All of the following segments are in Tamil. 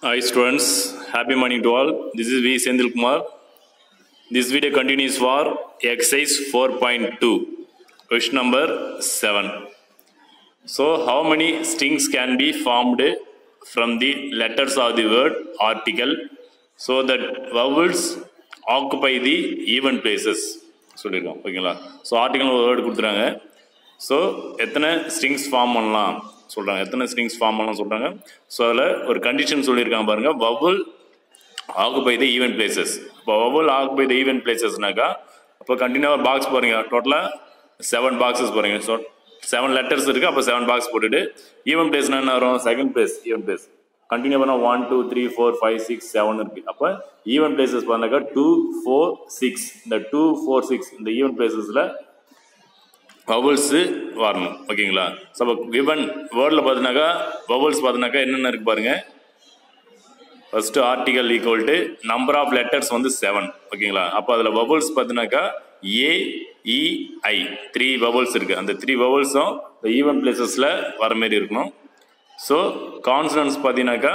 Hi students, happy morning to all. This is V. Sendil Kumar. This video continues for exercise 4.2, question number 7. So, how many strings can be formed from the letters of the word article so that vowels occupy the even places? சொல்லியிருக்கோம் ஓகேங்களா ஸோ ஆர்டிகல் ஒரு வேர்டு கொடுத்துறாங்க ஸோ எத்தனை ஸ்ட்ரிங்ஸ் ஃபார்ம் பண்ணலாம் சொல்கிறாங்க எத்தனை ஸ்ட்ரிங்ஸ் ஃபார்ம் பண்ணலாம் சொல்கிறாங்க ஸோ அதில் ஒரு கண்டிஷன் சொல்லியிருக்காங்க பாருங்கள் vowel occupy the even places இப்போ வவ்வல் ஆக்குபை த ஈவென்ட் பிளேசஸ்னாக்கா அப்போ கண்டினியூவாக பாக்ஸ் போகிறீங்க டோட்டலாக செவன் பாக்ஸஸ் போகிறீங்க ஸோ செவன் லெட்டர்ஸ் இருக்குது அப்போ செவன் பாக்ஸ் போட்டுட்டு ஈவென்ட் பிளேஸ்னா என்ன வரும் second place even place continue பண்ணால் one two three four five six seven இருக்குது அப்போ ஈவென்ட் பிளேசஸ் பார்த்தாக்கா டூ ஃபோர் சிக்ஸ் இந்த டூ ஃபோர் சிக்ஸ் இந்த ஈவென்ட் பிளேசஸில் வவல்ஸு வரணும் ஓகேங்களா ஸோ அப்போ கிவன் வேர்டில் பார்த்தினாக்கா வவல்ஸ் பார்த்தினாக்கா என்னென்ன இருக்குது பாருங்கள் first article equal to number of letters வந்து செவன் ஓகேங்களா அப்போ அதில் வவல்ஸ் பார்த்தினாக்கா ஏஇஐ த்ரீ வவல்ஸ் இருக்குது அந்த த்ரீ வவல்ஸும் இந்த ஈவென்ட் பிளேசஸில் வர மாரி இருக்கணும் ஸோ கான்சனன்ஸ் பார்த்தீங்கன்னாக்கா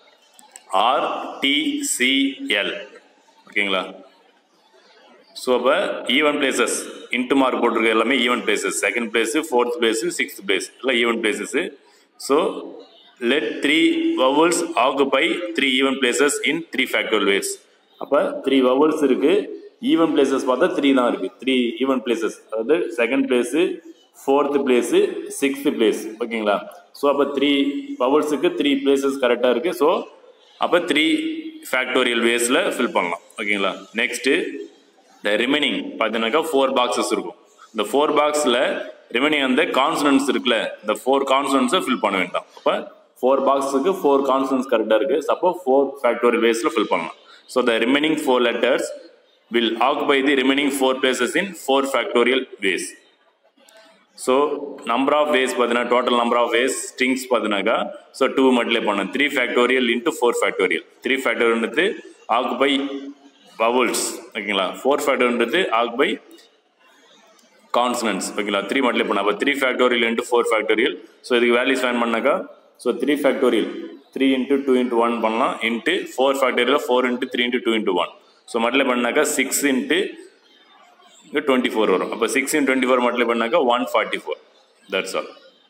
ஆர்டிசிஎல் ஓகேங்களா ஸோ அப்போ ஈவென்ட் பிளேசஸ் இன்ட்டு மார்க் போட்டிருக்க எல்லாமே even places second place fourth place sixth place எல்லாம் even places so let three vowels occupy three even places in three factor ways அப்போ த்ரீ வவல்ஸ் இருக்குது ஈவென்ட் பிளேசஸ் பார்த்தா த்ரீ தான் இருக்குது த்ரீ ஈவென்ட் பிளேசஸ் அதாவது second place fourth place sixth place ஓகேங்களா ஸோ அப்போ த்ரீ வவல்ஸுக்கு த்ரீ பிளேசஸ் கரெக்டாக இருக்குது ஸோ அப்போ த்ரீ ஃபேக்டோரியல் வேஸில் ஃபில் பண்ணலாம் ஓகேங்களா நெக்ஸ்ட்டு இந்த ரிமைனிங் பார்த்தீங்கன்னாக்கா ஃபோர் பாக்ஸஸ் இருக்கும் இந்த ஃபோர் பாக்ஸில் ரிமைனிங் அந்த கான்சனன்ஸ் இருக்குல்ல இந்த ஃபோர் கான்சனன்ஸை ஃபில் பண்ண வேண்டாம் அப்போ ஃபோர் பாக்ஸுக்கு ஃபோர் கான்சனன்ஸ் கரெக்டாக இருக்குது சப்போ ஃபோர் ஃபேக்டோரியல் வேஸில் ஃபில் பண்ணலாம் so the remaining four letters will occupy the remaining four places in four factorial ways so number of ways பார்த்தீங்கன்னா total number of ways strings பார்த்தீங்கன்னாக்கா ஸோ டூ மல்டிப்ளை பண்ணணும் three factorial into four factorial three ஃபேக்டோரியல்ன்றது ஆக்குபை வவல்ஸ் ஓகேங்களா ஃபோர் ஃபேக்டர்ன்றது ஆக்குபை கான்சனன்ஸ் ஓகேங்களா த்ரீ மல்டிப்ளை பண்ண அப்போ three factorial into four factorial so இதுக்கு வேல்யூஸ் ஃபைன் பண்ணாக்கா so three factorial three into two into one பண்ணலாம் into four factorial four into three into two into one so multiply பண்ணாக்கா சிக்ஸ் இன்ட்டு இங்கே டுவெண்ட்டி ஃபோர் வரும் அப்போ six in twenty four multiply பண்ணாக்கா one forty four that's all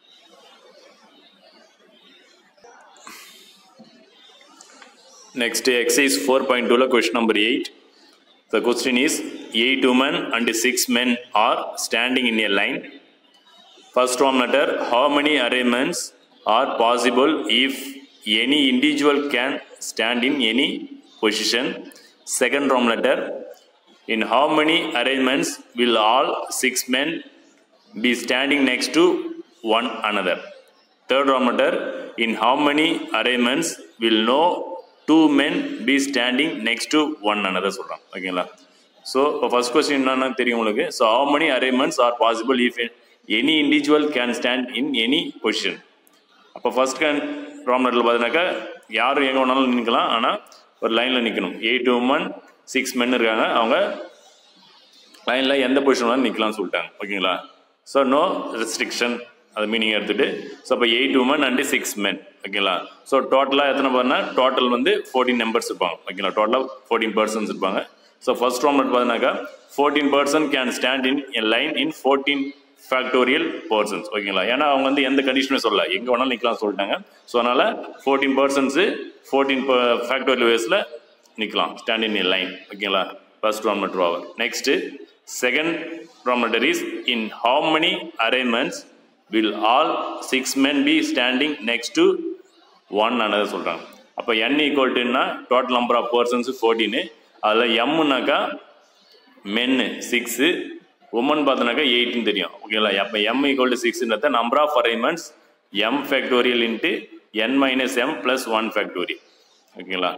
Next exercise 4.2 la question number 8. The question is 8 women and 6 men are standing in a line. First room letter how many arrangements are possible if any individual can stand in any position. Second room letter in how many arrangements will all 6 men be standing next to one another. Third room letter in how many arrangements will no two men be standing next to one another சொல்கிறான் ஓகேங்களா ஸோ இப்போ ஃபர்ஸ்ட் கொஸ்டின் என்னன்னு தெரியும் உங்களுக்கு so how many arrangements are possible if any individual can stand in any position அப்போ ஃபர்ஸ்ட் கேன் ப்ராம்லெட்டில் பார்த்தீங்கன்னாக்கா யாரும் எங்கே வேணாலும் நிற்கலாம் ஆனால் ஒரு லைனில் நிற்கணும் எயிட் உமன் சிக்ஸ் மென் இருக்காங்க அவங்க லைனில் எந்த பொசிஷன் வேணாலும் நிற்கலாம்னு சொல்லிட்டாங்க ஓகேங்களா ஸோ நோ ரெஸ்ட்ரிக்ஷன் அது மீனிங் எடுத்துகிட்டு ஸோ அப்போ eight women and six men ஓகேங்களா ஸோ டோட்டலாக எத்தனை பேர்னா டோட்டல் வந்து ஃபோர்டீன் நம்பர்ஸ் இருப்பாங்க ஓகேங்களா டோட்டலாக ஃபோர்டீன் பர்சன்ஸ் இருப்பாங்க ஸோ ஃபர்ஸ்ட் ரவுண்ட் பார்த்தீங்கன்னாக்கா fourteen person can stand in a line in fourteen factorial persons ஓகேங்களா ஏன்னா அவங்க வந்து எந்த கண்டிஷனுமே சொல்லல எங்கே வேணாலும் நிற்கலாம் சொல்லிட்டாங்க ஸோ அதனால் ஃபோர்டீன் பர்சன்ஸு ஃபோர்டீன் ஃபேக்டோரியல் வேஸில் நிற்கலாம் ஸ்டாண்ட் இன் எ லைன் ஓகேங்களா first round meter over next second round meter is in how many arrangements will all six men be standing next to one another சொல்கிறாங்க அப்போ என் ஈக்குவல் டுன்னா total number of persons fourteen அதில் எம்முனாக்கா மென்னு சிக்ஸு உமன் பார்த்தோன்னாக்கா எயிட்னு தெரியும் ஓகேங்களா அப்போ எம் ஈக்குவல் டு சிக்ஸ்ன்றத number of arrangements M factorial into N minus M plus one factorial ஓகேங்களா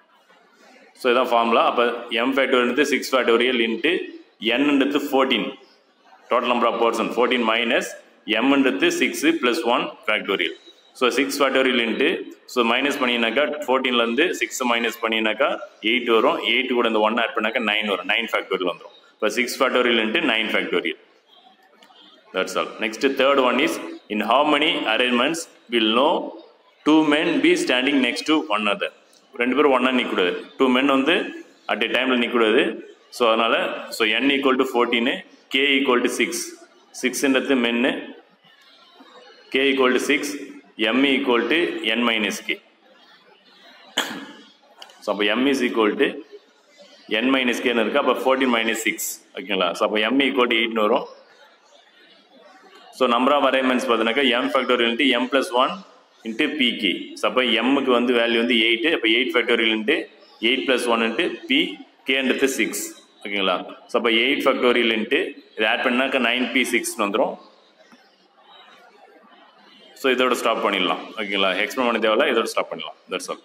ஸோ இதான் ஃபார்முலா அப்போ M factorial six factorial into என்னன்றது fourteen total number of person fourteen minus எம்ன்றது six plus one factorial so six factorial into so minus பண்ணினாக்கா ஃபோர்டீன்லேருந்து சிக்ஸ் மைனஸ் பண்ணினாக்கா எயிட் வரும் எயிட் கூட இந்த ஒன் ஆட் பண்ணாக்கா நைன் வரும் நைன் ஃபேக்டோரியல் வந்துடும் இப்போ six factorial into nine factorial that's all next third one is in how many arrangements will no two men be standing next to one other ரெண்டு பேரும் ஒன்றா நிற்கக்கூடாது டூ மென் வந்து அட் எ டைமில் நிற்கக்கூடாது ஸோ அதனால் so N equal to fourteen K equal to six சிக்ஸ்ன்றது மென்னு K equal to six M equal to N minus K so அப்போ M is equal to N minus கேன்னு இருக்குது அப்போ ஃபோர்டீன் மைனஸ் சிக்ஸ் ஓகேங்களா ஸோ அப்போ எம் ஈக்குவல் டு எயிட்னு வரும் ஸோ நம்பர் ஆஃப் அரேஞ்ச்மெண்ட்ஸ் பார்த்தீங்கன்னாக்கா M factorial into M plus one into P K so அப்போ எம்முக்கு வந்து வேல்யூ வந்து எயிட்டு அப்போ eight factorial into eight plus one into P கேன்றது சிக்ஸ் ஓகேங்களா ஸோ அப்போ எயிட் ஃபேக்டோரியல் இன்ட்டு இது ஆட் பண்ணாக்கா நைன் பி சிக்ஸ்னு வந்துடும் ஸோ இதோட ஸ்டாப் பண்ணிடலாம் ஓகேங்களா எக்ஸ்பிளைன் பண்ண தேவையில்ல இதோட ஸ்டாப் பண்ணிடலாம் that's all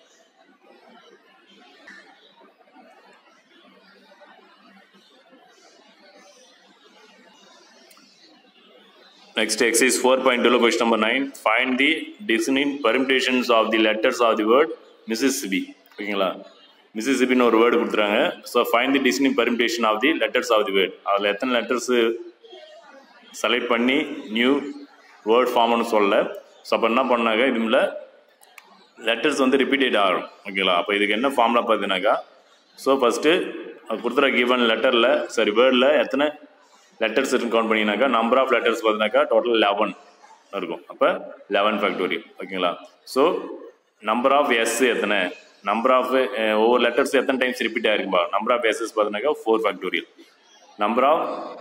Next exercise 4.2 question number 9. Find the distinct permutations of the letters of the word Mississippi. ஓகேங்களா மிசிசிபின்னு ஒரு வேர்டு கொடுத்துறாங்க so find the distinct permutation of the letters of the word அதில் எத்தனை லெட்டர்ஸு செலக்ட் பண்ணி நியூ வேர்ட் ஃபார்ம்னு சொல்ல ஸோ அப்போ என்ன பண்ணாங்க இதுல லெட்டர்ஸ் வந்து ரிப்பீட்டட் ஆகும் ஓகேங்களா அப்போ இதுக்கு என்ன ஃபார்முலா பார்த்தீங்கன்னாக்கா ஸோ ஃபஸ்ட்டு கொடுத்துற கிவன் லெட்டரில் சரி வேர்டில் எத்தனை லெட்டர்ஸ் இருக்கு கவுண்ட் பண்ணிங்கனாக்கா நம்பர் ஆஃப் லெட்டர்ஸ் பார்த்தீங்கன்னாக்கா டோட்டல் லெவன் இருக்கும் அப்போ லெவன் ஃபேக்டோரியல் ஓகேங்களா ஸோ நம்பர் ஆஃப் எஸ் எத்தனை நம்பர் ஆஃப் ஒவ்வொரு லெட்டர்ஸ் எத்தனை டைம்ஸ் ரிப்பீட் ஆயிருக்கும்பா நம்பர் ஆஃப் எஸ்எஸ் பார்த்தீங்கன்னாக்கா four factorial number of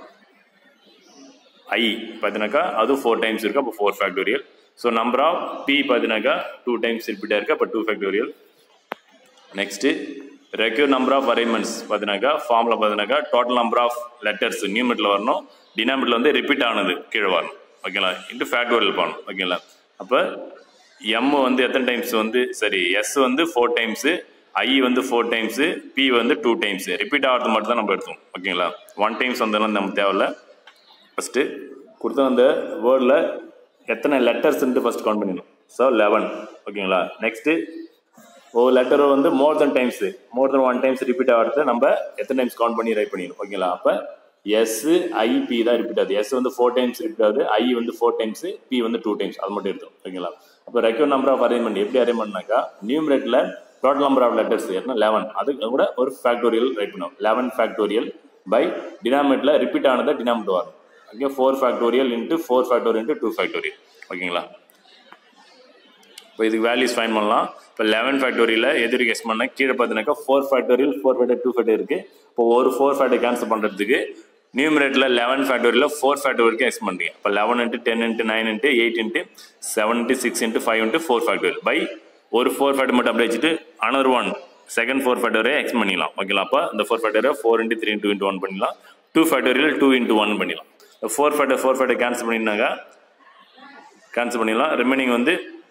I பார்த்தீங்கன்னாக்கா அது ஃபோர் டைம்ஸ் இருக்கு அப்போ four factorial so number of P பார்த்தீங்கன்னாக்கா டூ டைம்ஸ் ரிப்பீட் ஆயிருக்கு அப்போ two factorial next require number of arrangements பார்த்தீங்கன்னாக்கா ஃபார்மில் பார்த்தீங்கன்னாக்கா டோட்டல் நம்பர் ஆஃப் லெட்டர்ஸ் நியூமெட்டில் வரணும் டினாமெட்டில் வந்து ரிப்பீட் ஆனது கீழே வரணும் ஓகேங்களா இன்ட்டு ஃபேக்டோரியல் பண்ணணும் ஓகேங்களா அப்போ எம் வந்து எத்தனை டைம்ஸ் வந்து சரி எஸ் வந்து ஃபோர் டைம்ஸு ஐ வந்து ஃபோர் டைம்ஸு பி வந்து டூ டைம்ஸு ரிப்பீட் ஆகிறது மட்டும் தான் நம்ம எடுத்தோம் ஓகேங்களா ஒன் டைம்ஸ் வந்தாலும் நமக்கு தேவையில்ல ஃபஸ்ட்டு கொடுத்த அந்த வேர்டில் எத்தனை லெட்டர்ஸ்ன்ட்டு ஃபஸ்ட் கவுண்ட் பண்ணிடணும் ஸோ லெவன் ஓகேங்களா நெக்ஸ்ட்டு ஒவ்வொரு லெட்டரும் வந்து more than times more than one times repeat ஆகிறது நம்ம எத்தனை டைம்ஸ் கவுண்ட் பண்ணி ரைட் பண்ணிடணும் ஓகேங்களா அப்போ எஸ் ஐபி தான் ரிப்பீட் ஆகுது எஸ் வந்து ஃபோர் டைம்ஸ் ரிப்பீட் ஆகுது ஐ வந்து ஃபோர் டைம்ஸ் பி வந்து டூ டைம்ஸ் அது மட்டும் எடுத்தோம் ஓகேங்களா அப்போ ரெக்யூர் நம்பர் ஆஃப் அரேஞ்ச்மெண்ட் எப்படி அரேஞ்ச்மெண்ட்னாக்கா நியூமரேட்டில் டோட்டல் நம்பர் ஆஃப் லெட்டர்ஸ் எத்தனை லெவன் அதுக்கு கூட ஒரு ஃபேக்டோரியல் ரைட் பண்ணும் லெவன் ஃபேக்டோரியல் பை டினாமினேட்டில் ரிப்பீட் ஆனதை டினாமினேட் வரும் okay four factorial into four factorial into two factorial ஓகேங்களா இப்போ இதுக்கு வேல்யூஸ் ஃபைன் பண்ணலாம் இப்போ லெவன் ஃபேக்டோரியல் எதிரி கெஸ் பண்ணால் கீழே பார்த்தீங்கன்னாக்கா four factorial four factor two factor இருக்குது இப்போ ஒரு ஃபோர் ஃபேக்டர் கேன்சல் பண்ணுறதுக்கு நியூமரேட்டில் லெவன் ஃபேக்டோரியல் ஃபோர் ஃபேக்டர் வரைக்கும் எக்ஸ் பண்ணுறீங்க இப்போ eleven into ten into nine into eight into seven into six into five into four factorial by ஒரு ஃபோர் ஃபேக்டர் மட்டும் அப்படியே வச்சுட்டு அனதர் ஒன் செகண்ட் ஃபோர் ஃபேக்டரே எக்ஸ் பண்ணிடலாம் ஓகேங்களா அப்போ இந்த ஃபோர் ஃபேக்டரை four into three into into one பண்ணிடலாம் two factorial two into one பண்ணிடலாம் four factor four factor cancel பண்ணினாக்கா கேன்சல் பண்ணிடலாம் ரிமைனிங் வந்து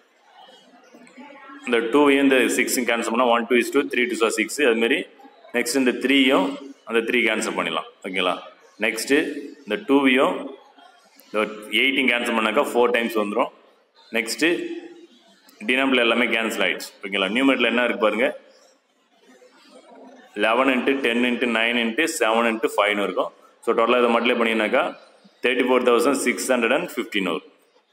இந்த டூவையும் இந்த சிக்ஸும் கேன்சல் பண்ணால் one two is two three two sir six அதுமாரி நெக்ஸ்ட் இந்த த்ரீயும் அந்த த்ரீ கேன்சல் பண்ணிடலாம் ஓகேங்களா நெக்ஸ்ட்டு இந்த டூவையும் இந்த எயிட்டையும் கேன்சல் பண்ணாக்கா ஃபோர் டைம்ஸ் வந்துடும் நெக்ஸ்ட்டு டினாமில் எல்லாமே கேன்சல் ஆகிடுச்சு ஓகேங்களா நியூமெட்டில் என்ன இருக்கு பாருங்க eleven into ten into nine into seven into ஃபைவ்னு இருக்கும் ஸோ டோட்டலாக இதை மட்டும் பண்ணினாக்கா thirty four thousand six hundred and fifteen வரும்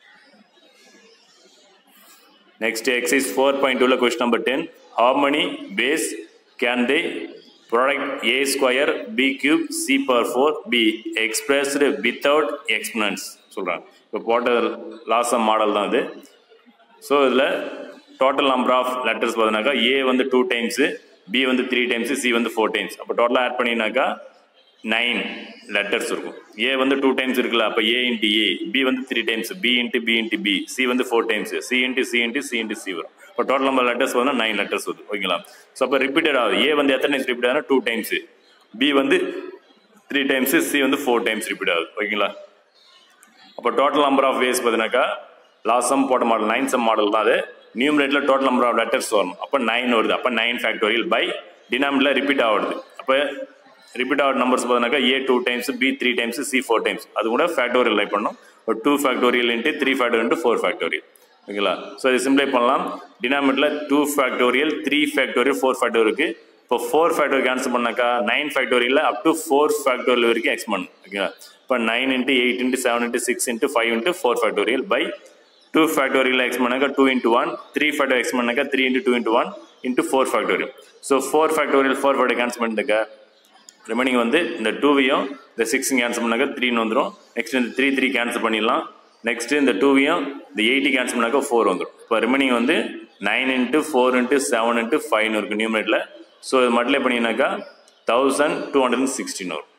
Next exercise 4.2 question number 10. How many ways can they product a square b cube c power 4 be expressed without exponents சொல்கிறாங்க இப்போ போட்ட லாசம் மாடல் தான் இது ஸோ இதில் டோட்டல் நம்பர் ஆஃப் லெட்டர்ஸ் பார்த்தீங்கன்னாக்கா ஏ வந்து டூ டைம்ஸு பி வந்து த்ரீ டைம்ஸு சி வந்து ஃபோர் டைம்ஸ் அப்போ டோட்டலாக ஆட் பண்ணினாக்கா நைன் லெட்டர்ஸ் இருக்கும் ஏ வந்து டூ டைம்ஸ் இருக்குல்ல அப்போ ஏ இன்ட்டு ஏ பி வந்து three times B into B into B C வந்து four times C into C into C into C வரும் இப்போ டோட்டல் நம்பர் லெட்டர்ஸ் வந்து நைன் லெட்டர்ஸ் வருது ஓகேங்களா ஸோ அப்போ ரிப்பீட்டட் ஆகுது ஏ வந்து எத்தனை டைம்ஸ் ரிப்பீட் ஆகுதுன்னா டூ டைம்ஸ் பி வந்து த்ரீ டைம்ஸ் சி வந்து ஃபோர் டைம்ஸ் ரிப்பீட் ஆகுது ஓகேங்களா அப்போ டோட்டல் நம்பர் ஆஃப் வேஸ் பார்த்தீங்கன்னாக்கா லாஸ்ட் சம் போட்ட மாடல் நைன் சம் மாடல் தான் அது நியூமரேட்டில் டோட்டல் நம்பர் ஆஃப் லெட்டர்ஸ் வரணும் அப்போ நைன் வருது அப்போ நைன் ஃபேக்டோரியல் பை டினாமில் ரிப்பீட் ஆகுது அப்போ ரிப்பீட் ஆகிற நம்பர்ஸ் பார்த்தீங்கன்னாக்கா A two times B three times C four times அது கூட ஃபேக்டோரியல் லைக் பண்ணணும் ஒரு two factorial into three factorial into four factorial ஓகேங்களா ஸோ இது சிம்ப்ளை பண்ணலாம் டினாமிட்டில் two factorial three factorial four factorial இருக்குது இப்போ ஃபோர் ஃபேக்டோரியல் கேன்சல் பண்ணாக்கா நைன் ஃபேக்டோரியலில் அப் டு ஃபோர் ஃபேக்டோரியல் வரைக்கும் எக்ஸ் பண்ணணும் ஓகேங்களா இப்போ nine into eight into seven into six into five into four factorial by two factorial ex பண்ணாக்கா two into one three factor X பண்ணாக்கா three into two into one into four factorial so four factorial four factor cancel பண்ணிட்டுக்க ரிமைனிங் வந்து இந்த டூவையும் இந்த சிக்ஸும் கேன்சல் பண்ணாக்க த்ரீன்னு வந்துடும் நெக்ஸ்ட் இந்த த்ரீ த்ரீ கேன்சல் பண்ணிடலாம் நெக்ஸ்ட் இந்த டூவையும் இந்த எயிட்டி கேன்சல் பண்ணாக்க ஃபோர் வந்துடும் இப்போ ரிமைனிங் வந்து nine into four into seven into ஃபைவ்னு இருக்குது நியூமரேட்டில் ஸோ இது மல்டிப்ளை பண்ணினாக்கா thousand two hundred and sixteen வரும்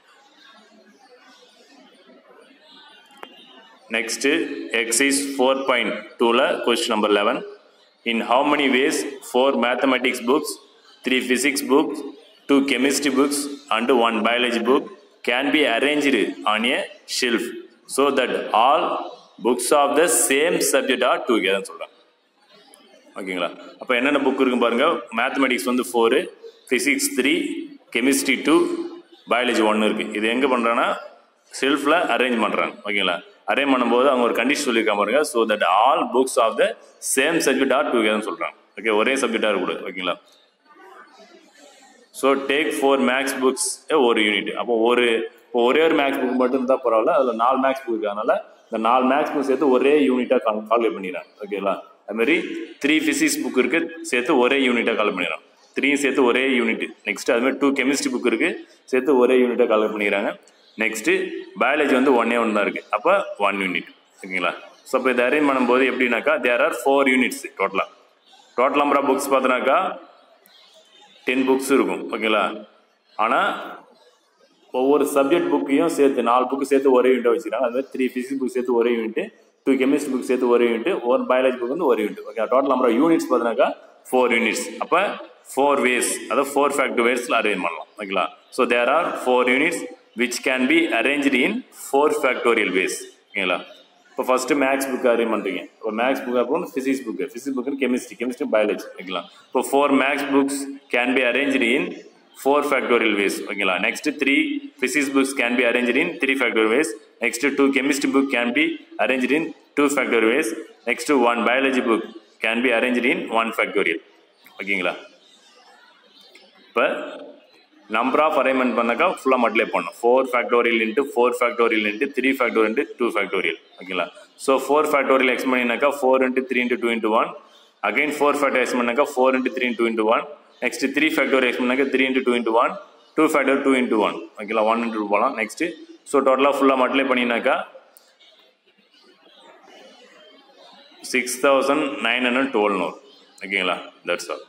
நெக்ஸ்ட்டு எக்ஸைஸ் ஃபோர் பாயிண்ட் டூவில் question number eleven in how many ways four mathematics books three physics books two chemistry books and one biology book can be arrange on a shelf so that all books of the same subject are டுகெதர்னு சொல்கிறாங்க ஓகேங்களா அப்போ என்னென்ன புக் இருக்கும் பாருங்கள் மேத்தமெட்டிக்ஸ் வந்து four physics three chemistry two biology ஒன்று இருக்குது இது எங்கே பண்ணுறாங்கன்னா செல்ஃபில் அரேஞ்ச் பண்ணுறாங்க ஓகேங்களா அரேஞ்ச் பண்ணும்போது அவங்க ஒரு கண்டிஷன் சொல்லியிருக்காங்க பாருங்க so that all books of the same subject are டுகெதர்னு சொல்கிறாங்க ஓகே ஒரே சப்ஜெக்டாக இருக்கக்கூடாது ஓகேங்களா so take four maths books ஒரு யூனிட் அப்போ ஒரு இப்போ ஒரே ஒரு மேக்ஸ் புக் மட்டும் இருந்தால் பரவாயில்ல அதில் நாலு மேக்ஸ் புக் இருக்கு அதனால இந்த நாலு மேக்ஸ் புக் சேர்த்து ஒரே யூனிட்டாக கால் கால்குலேட் பண்ணிடுறாங்க ஓகேங்களா அதுமாரி த்ரீ ஃபிசிக்ஸ் புக் இருக்கு சேர்த்து ஒரே யூனிட்டாக கால்குலேட் பண்ணிடுறாங்க த்ரீயும் சேர்த்து ஒரே யூனிட் நெக்ஸ்ட் அதுமாதிரி டூ கெமிஸ்ட்ரி புக் இருக்கு சேர்த்து ஒரே யூனிட்டாக கால்குலேட் பண்ணிக்கிறாங்க நெக்ஸ்ட்டு பயாலஜி வந்து ஒன்னே ஒன்று தான் இருக்குது அப்போ ஒன் யூனிட் ஓகேங்களா ஸோ இப்போ இதை அரேஞ்ச் பண்ணும்போது எப்படின்னாக்கா தேர் ஆர் ஃபோர் யூனிட்ஸ் டோட்டலாக டோட்டல் நம்பர் ஆஃப் புக்ஸ் பார்த்தோன்னாக்கா டென் புக்ஸ் இருக்கும் ஓகேங்களா ஆனால் ஒவ்வொரு சப்ஜெக்ட் புக்கையும் சேர்த்து நாலு புக்கு சேர்த்து ஒரே யூனிட்டாக வச்சுக்கிறாங்க அது மாதிரி த்ரீ ஃபிசிக்ஸ் புக் சேர்த்து ஒரே யூனிட் டூ கெமிஸ்ட்ரி புக் சேர்த்து ஒரே யூனிட் ஒரு பயாலஜி புக் வந்து ஒரு unit okay total number of units பார்த்தீங்கன்னாக்கா ஃபோர் யூனிட்ஸ் அப்போ ஃபோர் வேஸ் அதாவது ஃபோர் ஃபேக்டர் வேஸில் அரேஞ்ச் பண்ணலாம் ஓகேங்களா so there are four units which can be arranged in four factorial ways ஓகேங்களா இப்போ ஃபஸ்ட்டு மேக்ஸ் புக் அரேஞ்ச் பண்ணுறீங்க இப்போ மேக்ஸ் புக் அப்புறம் physics book physics book chemistry chemistry biology ஓகேங்களா இப்போ four maths books can be arranged in four factorial ways ஓகேங்களா next three physics books can be arranged in three factorial ways next two chemistry book can be arranged in two factorial ways next one biology book can be arranged in one factorial ஓகேங்களா இப்போ நம்பர் ஆஃப் அரேஞ்ச்மெண்ட் பண்ணாக்கா ஃபுல்லாக மல்டிப்ளை பண்ணணும் four factorial into four factorial into three factorial into two factorial ஓகேங்களா ஸோ ஃபோர் ஃபேக்டோரியல் எக்ஸ் பண்ணினாக்கா four into three into two into one again four factor X பண்ணாக்கா four into three two into one next three factorial ex பண்ணாக்கா three into two into one two factor two into one ஓகேங்களா ஒன் இன்ட்டு போகலாம் நெக்ஸ்ட் ஸோ டோட்டலாக ஃபுல்லாக மல்டிப்ளை பண்ணினாக்கா six thousand nine hundred twelve நோர் ஓகேங்களா that's all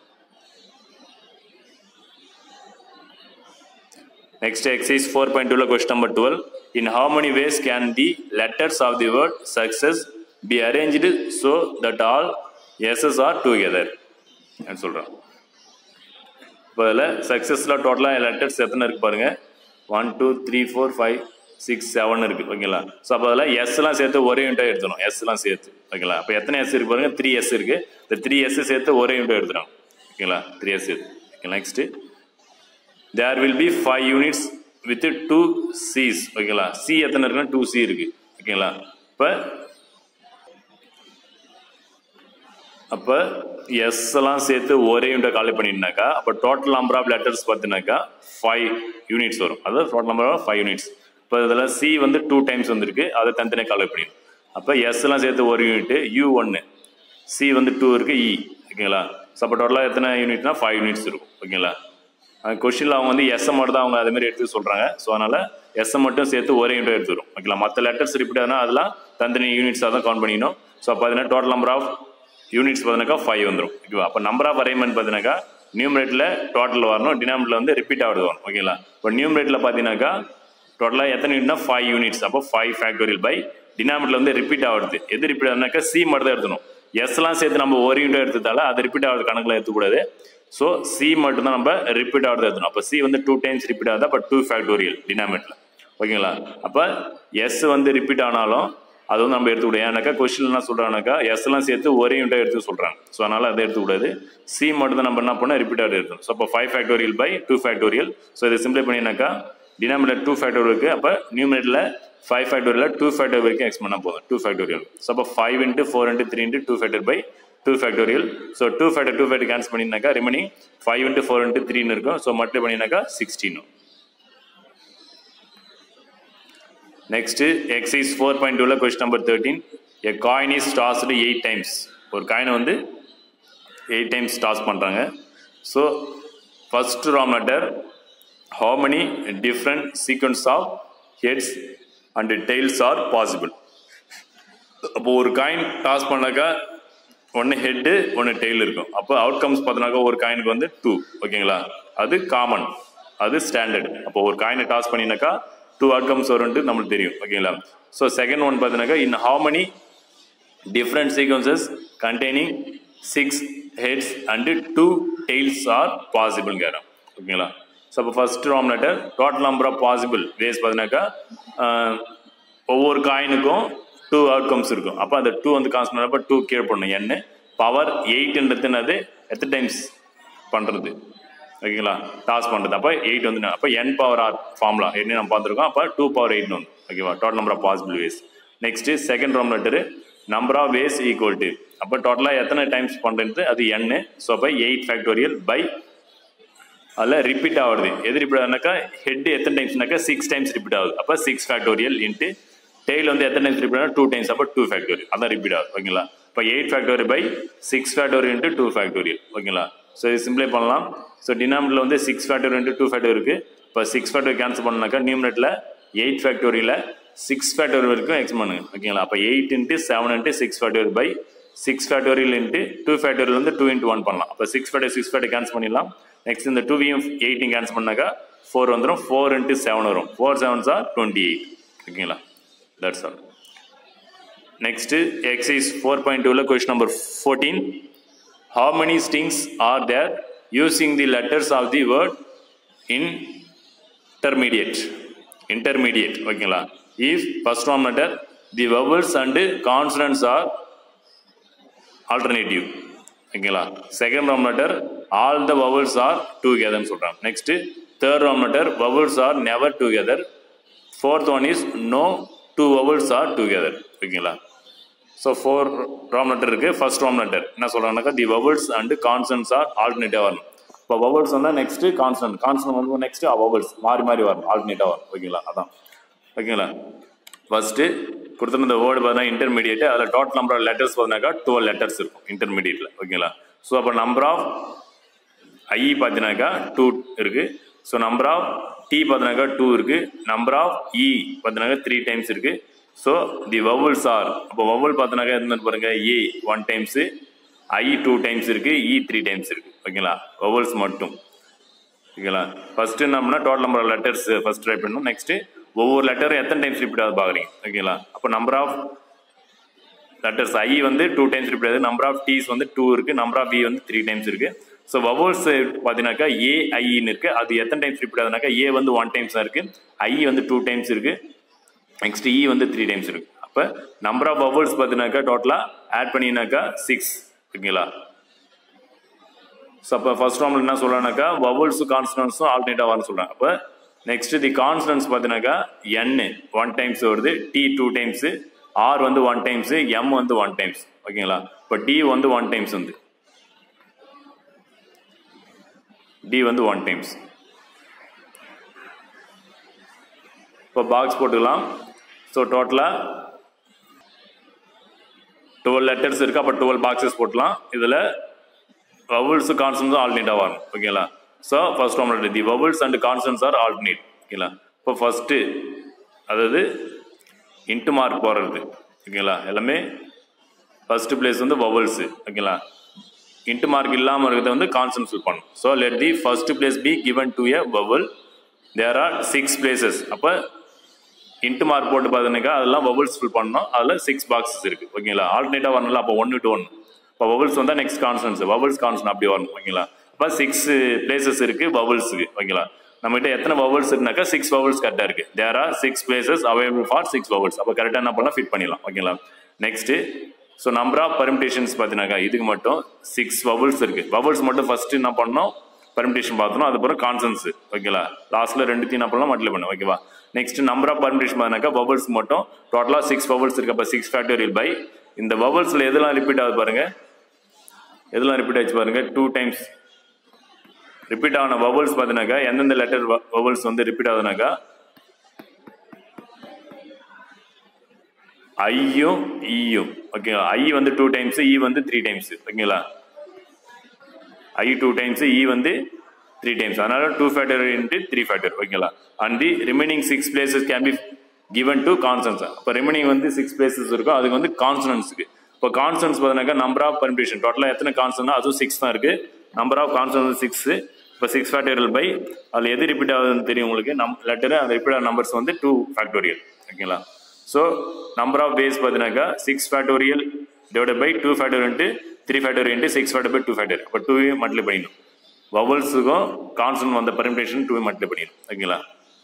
Next exercise 4.2 question number 12. In how many ways can the letters of the word success be arranged so that all S's are together? அப்படின்னு சொல்கிறோம் இப்போ அதில் சக்ஸஸில் டோட்டலாக லெட்டர்ஸ் எத்தனை இருக்குது பாருங்கள் one two three four five six seven இருக்குது ஓகேங்களா ஸோ அப்போ அதில் எஸ்லாம் சேர்த்து ஒரே யூனிட்டாக எடுத்துடும் எஸ்லாம் சேர்த்து ஓகேங்களா அப்போ எத்தனை எஸ் இருக்கு பாருங்கள் த்ரீ எஸ் இருக்குது இந்த த்ரீ எஸ் சேர்த்து ஒரே யூனிட்டாக எடுத்துடும் ஓகேங்களா த்ரீ எஸ் சேர்த்து okay next there will be five units with two C's ஓகேங்களா சி எத்தனை இருக்குன்னா டூ சி இருக்கு ஓகேங்களா இப்போ அப்போ எஸ் எல்லாம் சேர்த்து ஒரே யூனிட்டை காலி பண்ணிட்டுனாக்கா அப்போ டோட்டல் நம்பர் ஆஃப் லெட்டர்ஸ் பார்த்தினாக்கா ஃபைவ் யூனிட்ஸ் வரும் அதாவது total number of five units இப்போ இதில் சி வந்து டூ டைம்ஸ் வந்திருக்கு அதை தனித்தனியாக கால்குலேட் பண்ணிடணும் அப்போ எஸ் எல்லாம் சேர்த்து ஒரு யூனிட்டு யூ ஒன்று சி வந்து டூ இருக்குது இ ஓகேங்களா ஸோ அப்போ டோட்டலாக எத்தனை யூனிட்னா ஃபைவ் யூனிட்ஸ் இருக்கும் ஓகேங்களா கொஷினில் அவங்க வந்து எஸ்ஸை மட்டும் தான் அவங்க அதே மாதிரி எடுத்து சொல்கிறாங்க ஸோ அதனால் எஸ்ஸை மட்டும் சேர்த்து ஒரே யூனிட் எடுத்துரும் ஓகேங்களா மற்ற லெட்டர்ஸ் ரிப்பீட் ஆனால் அதெல்லாம் தனித்தனி யூனிட்ஸாக தான் கவுண்ட் பண்ணிக்கணும் ஸோ அப்போ பார்த்தீங்கன்னா டோட்டல் நம்பர் ஆஃப் யூனிட்ஸ் பார்த்தீங்கன்னாக்கா ஃபைவ் வந்துடும் ஓகேவா அப்போ நம்பர் ஆஃப் அரேஞ்ச்மெண்ட் பார்த்தீங்கன்னாக்கா நியூமரேட்டில் டோட்டல் வரணும் டினாமினேட்டில் வந்து ரிப்பீட் ஆகுது வரும் ஓகேங்களா இப்போ நியூமரேட்டில் பார்த்தீங்கன்னாக்கா டோட்டலாக எத்தனை யூனிட்னா ஃபைவ் யூனிட்ஸ் அப்போ ஃபைவ் ஃபேக்டோரியல் பை டினாமினேட்டில் வந்து ரிப்பீட் ஆகுது எது ரிப்பீட் ஆகுதுனாக்கா சி மட்டும் தான் எடுத்துணும் எஸ்லாம் சேர்த்து நம்ம ஒரு யூனிட் எடுத்ததால அது ரிப்பீட் ஆகுது கணக்கில் எடுத்துக்கூடாது ஸோ சி மட்டும் தான் நம்ம ரிப்பீட் ஆகுது எடுத்தணும் அப்போ சி வந்து டூ டைம்ஸ் ரிப்பீட் ஆகுது அப்போ டூ ஃபேக்டோரியல் டினாமினேட்டில் ஓகேங்களா அப்போ எஸ் வந்து ரிப்பீட் ஆனாலும் அது வந்து நம்ம எடுத்துக்கூடாது ஏன்னாக்கா கொஸ்டின் என்ன சொல்கிறாங்கனாக்கா எஸ்லாம் சேர்த்து ஒரே யூனிட்டாக எடுத்து சொல்கிறாங்க ஸோ அதனால் அதை எடுத்துக்கூடாது சி மட்டும் தான் நம்ம என்ன பண்ணால் ரிப்பீட் ஆகுது எடுத்தோம் ஸோ அப்போ five factorial by two factorial so இதை சிம்பிளை பண்ணினாக்கா டினாமினேட் டூ ஃபேக்டோரியல் இருக்குது அப்போ நியூமினேட்டில் ஃபைவ் ஃபேக்டோரியல் டூ ஃபேக்டர் வரைக்கும் எக்ஸ் பண்ணால் போதும் டூ ஃபேக்டோரியல் ஸோ அப்போ five into four into three into two factor by two factorial so two factor two factor cancel பண்ணினாக்கா remaining five into four into த்ரீன்னு இருக்கும் ஸோ மல்டிப்ளை பண்ணினாக்கா sixteen next exercise four point டூவில் question number thirteen a coin is tossed eight times ஒரு காயினை வந்து எயிட் டைம்ஸ் டாஸ் பண்ணுறாங்க ஸோ ஃபர்ஸ்ட் ராம் letter how many different sequence of heads and tails are possible அப்போ ஒரு காயின் டாஸ் பண்ணாக்கா ஒன்று ஹெட்டு ஒன்று டெய்ல் இருக்கும் அப்போ அவுட்கம்ஸ் பார்த்தோன்னாக்கா ஒரு காயினுக்கு வந்து டூ ஓகேங்களா அது காமன் அது ஸ்டாண்டர்ட் அப்போ ஒரு காயினை டாஸ் பண்ணினாக்கா டூ அவுட்கம்ஸ் வரும்ட்டு நம்மளுக்கு தெரியும் ஓகேங்களா ஸோ செகண்ட் ஒன் பார்த்தீங்கன்னாக்கா in how many different sequences containing six heads and two tails are possible கேரம் ஓகேங்களா ஸோ அப்போ ஃபர்ஸ்ட் ராம் letter total number of possible ways பார்த்தீங்கன்னாக்கா ஆஹ், ஒவ்வொரு காயினுக்கும் டூ அவுட்கம்ஸ் இருக்கும் அப்போ அந்த டூ வந்து கான்ஸ்டன்ட் அப்போ டூ கீழே பண்ணணும் என்ன பவர் எயிட்ன்றதுனது எத்தனை டைம்ஸ் பண்ணுறது ஓகேங்களா டாஸ் பண்ணுறது அப்போ எயிட் வந்து அப்போ என் பவர் ஆர் ஃபார்முலா என்ன நம்ம பார்த்துருக்கோம் அப்போ டூ பவர் எயிட்னு வந்து ஓகேவா total number of possible ways next second ராம் letter number of ways equal to அப்போ டோட்டலாக எத்தனை டைம்ஸ் பண்ணுறது அது என்னு ஸோ அப்போ எயிட் ஃபேக்டோரியல் பை அதில் ரிப்பீட் ஆகுது எது ரிப்பீட் ஆகுதுனாக்கா ஹெட் எத்தனை டைம்ஸ்னாக்கா சிக்ஸ் டைம்ஸ் ரிப்பீட் ஆகுது அப்போ சிக்ஸ் ஃபேக்டோரியல் இன்ட்டு டெய்ல் வந்து எத்தனை டைம்ஸ் ரிப்பீட் ஆகும் டூ டைம்ஸ் அப்போ டூ ஃபேக்டோரியல் அதான் ரிப்பீட் ஆகுது ஓகேங்களா இப்போ eight factorial by six factorial into two factorial ஓகேங்களா ஸோ இது சிம்பிளை பண்ணலாம் ஸோ டினாமினில் வந்து six factorial into two factorial இருக்குது இப்போ சிக்ஸ் ஃபேக்டோரியல் கேன்சல் பண்ணாக்கா நியூமினேட்டில் எயிட் ஃபேக்டோரியலில் சிக்ஸ் ஃபேக்டோரியல் வரைக்கும் எக்ஸ் பண்ணுங்க ஓகேங்களா அப்போ eight into seven into six factorial by six factorial into two factorial வந்து டூ இன்ட்டு ஒன் பண்ணலாம் அப்போ six factor six factor cancel பண்ணிடலாம் நெக்ஸ்ட் இந்த டூ வியும் எயிட்டையும் கேன்சல் பண்ணாக்கா ஃபோர் வந்துடும் ஃபோர் இன்ட்டு செவன் வரும் four sevens are twenty eight ஓகேங்களா that's all next exercise four point டூவில் question number fourteen how many strings are there using the letters of the word intermediate intermediate ஓகேங்களா if first one letter the vowels and consonants are alternative ஓகேங்களா செகண்ட் ராம் letter all the vowels are டுகெதர்னு சொல்கிறாங்க நெக்ஸ்ட் தேர்ட் ராம் letter vowels are never together fourth one is no two vowels are together ஓகேங்களா ஸோ ஃபோர் ராம் லெட்டர் இருக்கு ஃபர்ஸ்ட் ராம் லெட்டர் என்ன சொல்றாங்கன்னாக்கா the vowels and consonants are alternative வரணும் இப்போ வவல்ஸ் வந்தால் நெக்ஸ்ட் கான்சன்ட் கான்சன்ட் வந்து நெக்ஸ்ட் வவல்ஸ் மாறி மாறி வரணும் ஆல்டர்னேட்டாக வரும் ஓகேங்களா அதான் ஓகேங்களா ஃபர்ஸ்ட்டு கொடுத்துருந்த வேர்டு பார்த்தீங்கன்னா இன்டர்மீடியட் அதில் டோட்டல் நம்பர் ஆஃப் லெட்டர்ஸ் பார்த்தீங்கன்னாக்கா டுவெல் லெட்டர்ஸ் இருக்கும் இன்டர்மீடியட்டில் ஓகேங்களா ஸோ அப்போ நம்பர் ஆஃப் ஐ பார்த்தீங்கன்னாக்கா டூ இருக்குது ஸோ நம்பர் ஆஃப் டி பார்த்தீங்கன்னாக்கா டூ இருக்குது நம்பர் ஆஃப் இ பார்த்தீங்கன்னாக்கா த்ரீ டைம்ஸ் இருக்குது ஸோ தி வவல்ஸ் ஆர் அப்போ வவல் பார்த்தீங்கன்னாக்கா என்ன பாருங்க A one times I two times இருக்குது இ த்ரீ டைம்ஸ் இருக்குது ஓகேங்களா வவல்ஸ் மட்டும் ஓகேங்களா ஃபர்ஸ்ட் என்னம்னா total number of letters first try பண்ணணும் நெக்ஸ்ட் ஒவ்வொரு லெட்டரும் எத்தனை டைம்ஸ் ரிப்பீட் ஆகுது பார்க்குறீங்க ஓகேங்களா அப்போ நம்பர் ஆஃப் லெட்டர்ஸ் ஐ வந்து டூ டைம்ஸ் ரிப்பீட் ஆகுது நம்பர் ஆஃப் டீஸ் வந்து டூ இருக்கு நம்பர் ஆஃப் இ வந்து த்ரீ டைம்ஸ் இருக்கு ஸோ வவல்ஸ் பார்த்தீங்கன்னாக்கா ஏஐன்னு இருக்கு அது எத்தனை டைம்ஸ் ரிப்பீட் ஆகுதுனாக்கா ஏ வந்து ஒன் டைம்ஸ் தான் இருக்கு ஐ வந்து டூ டைம்ஸ் இருக்கு நெக்ஸ்ட் இ வந்து த்ரீ டைம்ஸ் இருக்கு அப்போ நம்பர் ஆஃப் வவல்ஸ் பார்த்தீங்கன்னாக்கா டோட்டலாக ஆட் பண்ணினாக்கா சிக்ஸ் ஓகேங்களா ஸோ அப்போ ஃபர்ஸ்ட் ராமில் என்ன சொல்கிறாங்கனாக்கா வவல்ஸும் கான்ஸ்டன்ஸும் ஆல்டர்னேட்டாக வரும்னு சொல்கிறாங்க அப்போ நெக்ஸ்ட் தி கான்ஸ்டன்ஸ் பார்த்தீங்கன்னாக்கா என் ஒன் டைம்ஸ் வருது டி டூ டைம்ஸு ஆர் வந்து ஒன் டைம்ஸு எம் வந்து ஒன் டைம்ஸ் ஓகேங்களா இப்போ டி வந்து ஒன் டைம்ஸ் வந்து டி வந்து ஒன் டைம்ஸ் இப்போ பாக்ஸ் போட்டுக்கலாம் ஸோ டோட்டலாக டுவெல் லெட்டர்ஸ் இருக்குது அப்போ டுவெல் பாக்ஸஸ் போட்டலாம் இதில் வவல்ஸ் கான்சன்ஸும் ஆல்டர்னேட்டாக வரும் ஓகேங்களா so first one the vowels and consonants are alternate ஓகேங்களா இப்போ ஃபஸ்ட்டு அதாவது இன்ட்டு மார்க் போடுறது ஓகேங்களா எல்லாமே ஃபர்ஸ்ட் பிளேஸ் வந்து வவல்ஸு ஓகேங்களா இன்ட்டு மார்க் இல்லாமல் இருக்கிறத வந்து கான்சன்ஸ் ஃபில் பண்ணும் so let the first place be given to a vowel there are six places அப்போ இன்ட்டு மார்க் போட்டு பார்த்தீங்கன்னாக்கா அதெல்லாம் வவல்ஸ் ஃபில் பண்ணணும் அதில் சிக்ஸ் பாக்ஸஸ் இருக்குது ஓகேங்களா ஆல்டர்னேட்டாக வரணும்ல அப்போ ஒன்று டு ஒன் இப்போ வவல்ஸ் வந்தால் நெக்ஸ்ட் கான்சன்ஸ் வவல்ஸ் கான்சன் அப்படி வரணும் ஓகேங்களா அப்போ சிக்ஸ் பிளேசஸ் இருக்குது வவல்ஸுக்கு ஓகேங்களா நம்மகிட்ட எத்தனை வவல்ஸ் இருக்குனாக்கா சிக்ஸ் வவல்ஸ் கரெக்டாக இருக்குது there are six places available for six vowels அப்போ கரெக்டாக என்ன பண்ணலாம் ஃபிட் பண்ணிடலாம் ஓகேங்களா next so number of permutations பார்த்தீங்கன்னாக்கா இதுக்கு மட்டும் சிக்ஸ் வவல்ஸ் இருக்குது வவல்ஸ் மட்டும் ஃபஸ்ட்டு என்ன பண்ணோம் பர்மிடேஷன் பார்த்தோம் அதுக்கப்புறம் கான்சன்ஸ் ஓகேங்களா லாஸ்ட்டில் ரெண்டுத்தையும் என்ன பண்ணலாம் மட்டில் பண்ணணும் ஓகேவா நெக்ஸ்ட் நம்பர் ஆஃப் பர்மிடேஷன் பார்த்தீங்கன்னாக்கா வவல்ஸ் மட்டும் டோட்டலாக சிக்ஸ் வவல்ஸ் இருக்கு அப்போ சிக்ஸ் ஃபேக்டோரியல் பை இந்த வவல்ஸில் எதெல்லாம் ரிப்பீட் ஆகுது பாருங்க எதெல்லாம் ரிப்பீட் ஆச்சு பாருங்க டூ டைம்ஸ் ரிப்பீட் ஆன வவல்ஸ் பார்த்தீங்கன்னாக்கா எந்தெந்த லெட்டர் வவல்ஸ் வந்து ரிப்பீட் ஆகுதுனாக்கா ஐயும் ஈயும் ஓகேங்களா ஐ வந்து டூ டைம்ஸ் இ வந்து த்ரீ டைம்ஸ் ஓகேங்களா ஐ டூ டைம்ஸ் இ வந்து த்ரீ டைம்ஸ் அதனால two factor into three factor ஓகேங்களா and the remaining six places can be given to consonants இப்போ ரிமைனிங் வந்து சிக்ஸ் பிளேசஸ் இருக்கும் அதுக்கு வந்து கான்சனன்ஸுக்கு இப்போ கான்சன்ஸ் பார்த்தீங்கன்னாக்கா நம்பர் ஆஃப் பர்மிட்டேஷன் டோட்டலாக எத்தனை கான்சன் அதுவும் சிக்ஸ் தான் இருக்கு நம்பர் ஆஃப் கான்சன் வந்து சிக்ஸ் இப்போ சிக்ஸ் ஃபேக்டோரியல் பை அதில் எது ரிப்பீட் ஆகுதுன்னு தெரியும் உங்களுக்கு நம் லெட்டர் அந்த ரிப்பீட் ஆகிற நம்பர்ஸ் வந்து டூ ஃபேக்டோரியல் ஓகேங்களா ஸோ நம்பர் ஆஃப் பேஸ் பார்த்தீங்கன்னாக்கா six factorial divide by two factorial into three factorial into six factor by two factor அப்போ டூவையும் மல்டிப்ளை பண்ணிடணும் வவல்ஸுக்கும் கான்சன் வந்த பர்மிட்டேஷன் டூவையும் மல்டிப்ளை பண்ணிடணும் ஓகேங்களா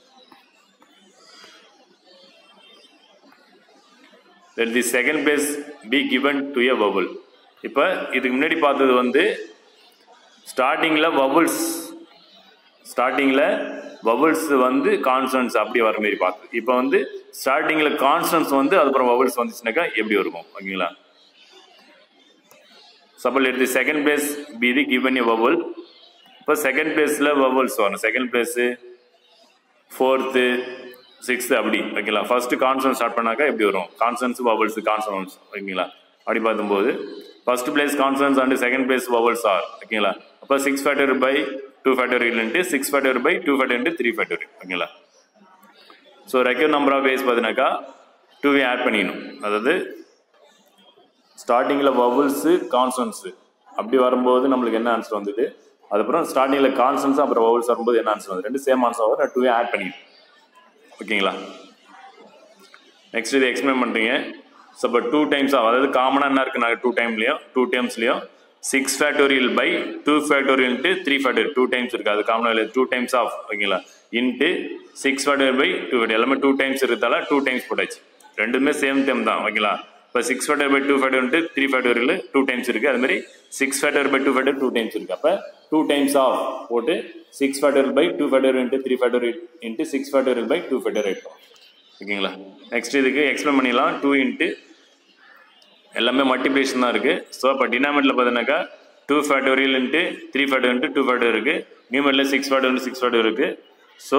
let the second place be given to a vowel இப்போ இதுக்கு முன்னாடி பார்த்தது வந்து ஸ்டார்டிங்கில் வவல்ஸ் ஸ்டார்டிங்கில் வவல்ஸ் வந்து கான்சனன்ஸ் அப்படி வர மாதிரி பார்த்தது இப்போ வந்து ஸ்டார்டிங்கில் கான்சனன்ஸ் வந்து அதுக்கப்புறம் வவல்ஸ் வந்துச்சுனாக்கா எப்படி இருக்கும் ஓகேங்களா சப்போஸ் எடுத்து second place be the given a vowel இப்போ செகண்ட் பிளேஸில் வவல்ஸ் வரணும் செகண்ட் பிளேஸு ஃபோர்த்து சிக்ஸ்த்து அப்படி ஓகேங்களா ஃபர்ஸ்ட் கான்சனன்ஸ் ஸ்டார்ட் பண்ணாக்கா எப்படி வரும் கான்சனன்ஸ் வவல்ஸ் கான்சனன்ஸ் ஓகேங்களா அப்படி பார்க்கும்போது first place consonants and second place vowels are ஓகேங்களா அப்போ six factor by two factor into six factor by two factor into three factor ஓகேங்களா so required number of ways பார்த்தீங்கன்னாக்கா டூவே ஆட் பண்ணிடணும் அதாவது ஸ்டார்டிங்கில் வவல்ஸு கான்சனன்ஸு அப்படி வரும்போது நம்மளுக்கு என்ன ஆன்சர் வந்தது அதுக்கப்புறம் ஸ்டார்டிங்கில் கான்சனன்ஸ் அப்புறம் வவல்ஸ் வரும்போது என்ன ஆன்சர் வந்து ரெண்டு சேம் ஆன்சர் வரும் டூவே ஆட் பண்ணிக்கணும் ஓகேங்களா நெக்ஸ்ட் இது எக்ஸ்பிளைன் பண்ணுறீங்க ஸோ இப்போ டூ டைம்ஸ் ஆகும் அதாவது காமனாக என்ன இருக்குன்னா டூ டைம்லையும் டூ டைம்ஸ்லையும் சிக்ஸ் ஃபேக்டோரியல் பை டூ ஃபேக்டோரியல்ட்டு த்ரீ ஃபேக்டோரியல் டூ டைம்ஸ் இருக்குது அது காமனாக இல்லை டூ டைம்ஸ் ஆஃப் ஓகேங்களா into six factorial by two factor எல்லாமே டூ டைம்ஸ் இருக்கிறதால டூ டைம்ஸ் போட்டாச்சு ரெண்டுமே சேம் டைம் தான் ஓகேங்களா இப்போ six factor by two factor two factorial two times இருக்குது அது மாதிரி six factor by two factor two times இருக்குது அப்போ டூ டைம்ஸ் ஆஃப் போட்டு six factor by two factor into three factor into six factor by two factor எடுத்தோம் ஓகேங்களா நெக்ஸ்ட் இதுக்கு எக்ஸ்பிளைன் பண்ணிடலாம் டூ இன்ட்டு எல்லாமே மல்டிப்ளிகேஷன் தான் இருக்குது ஸோ இப்போ டினாமெட்டில் பார்த்தீங்கன்னாக்கா two factorial into three factor into two factor இருக்குது நியூமெட்டில் six factor into six factor இருக்குது ஸோ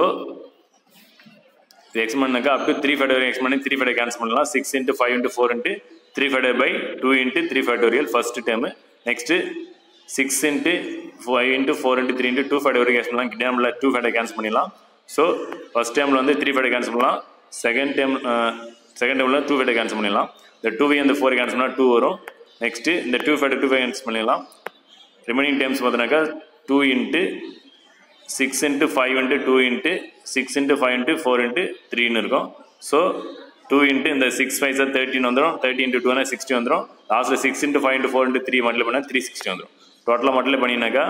இது எக்ஸ் பண்ணாக்கா up to three factor x பண்ணி த்ரீ ஃபேக்டர் கேன்சல் பண்ணலாம் six into five into four into three factor by two into three factorial first time next six into five into four into three into two five வரைக்கும் கேன்சல் பண்ணலாம் டேமில் டூ ஃபைவ் கேன்சல் பண்ணிடலாம் ஸோ ஃபஸ்ட் டைமில் வந்து த்ரீ ஃபைவ் கேன்சல் பண்ணலாம் செகண்ட் டைம் செகண்ட் டைமில் டூ ஃபைவ் கேன்சல் பண்ணிடலாம் இந்த டூ வை அந்த ஃபோர் கேன்சல் பண்ணால் டூ வரும் நெக்ஸ்ட்டு இந்த two five two five cancel பண்ணிடலாம் ரிமைனிங் டைம்ஸ் பார்த்தீங்கன்னாக்கா two into six into five into two into six into five into four into த்ரீன்னு இருக்கும் ஸோ டூ இன்ட்டு இந்த சிக்ஸ் ஃபைவ் சார் தேர்ட்டின் வந்துடும் தேர்ட்டி இன்ட்டு டூனா சிக்ஸ்டி வந்துடும் லாஸ்ட்டில் six into five into four into three மட்டில் பண்ணால் த்ரீ சிக்ஸ்டி வந்துடும் டோட்டலாக மட்டில் பண்ணினாக்கா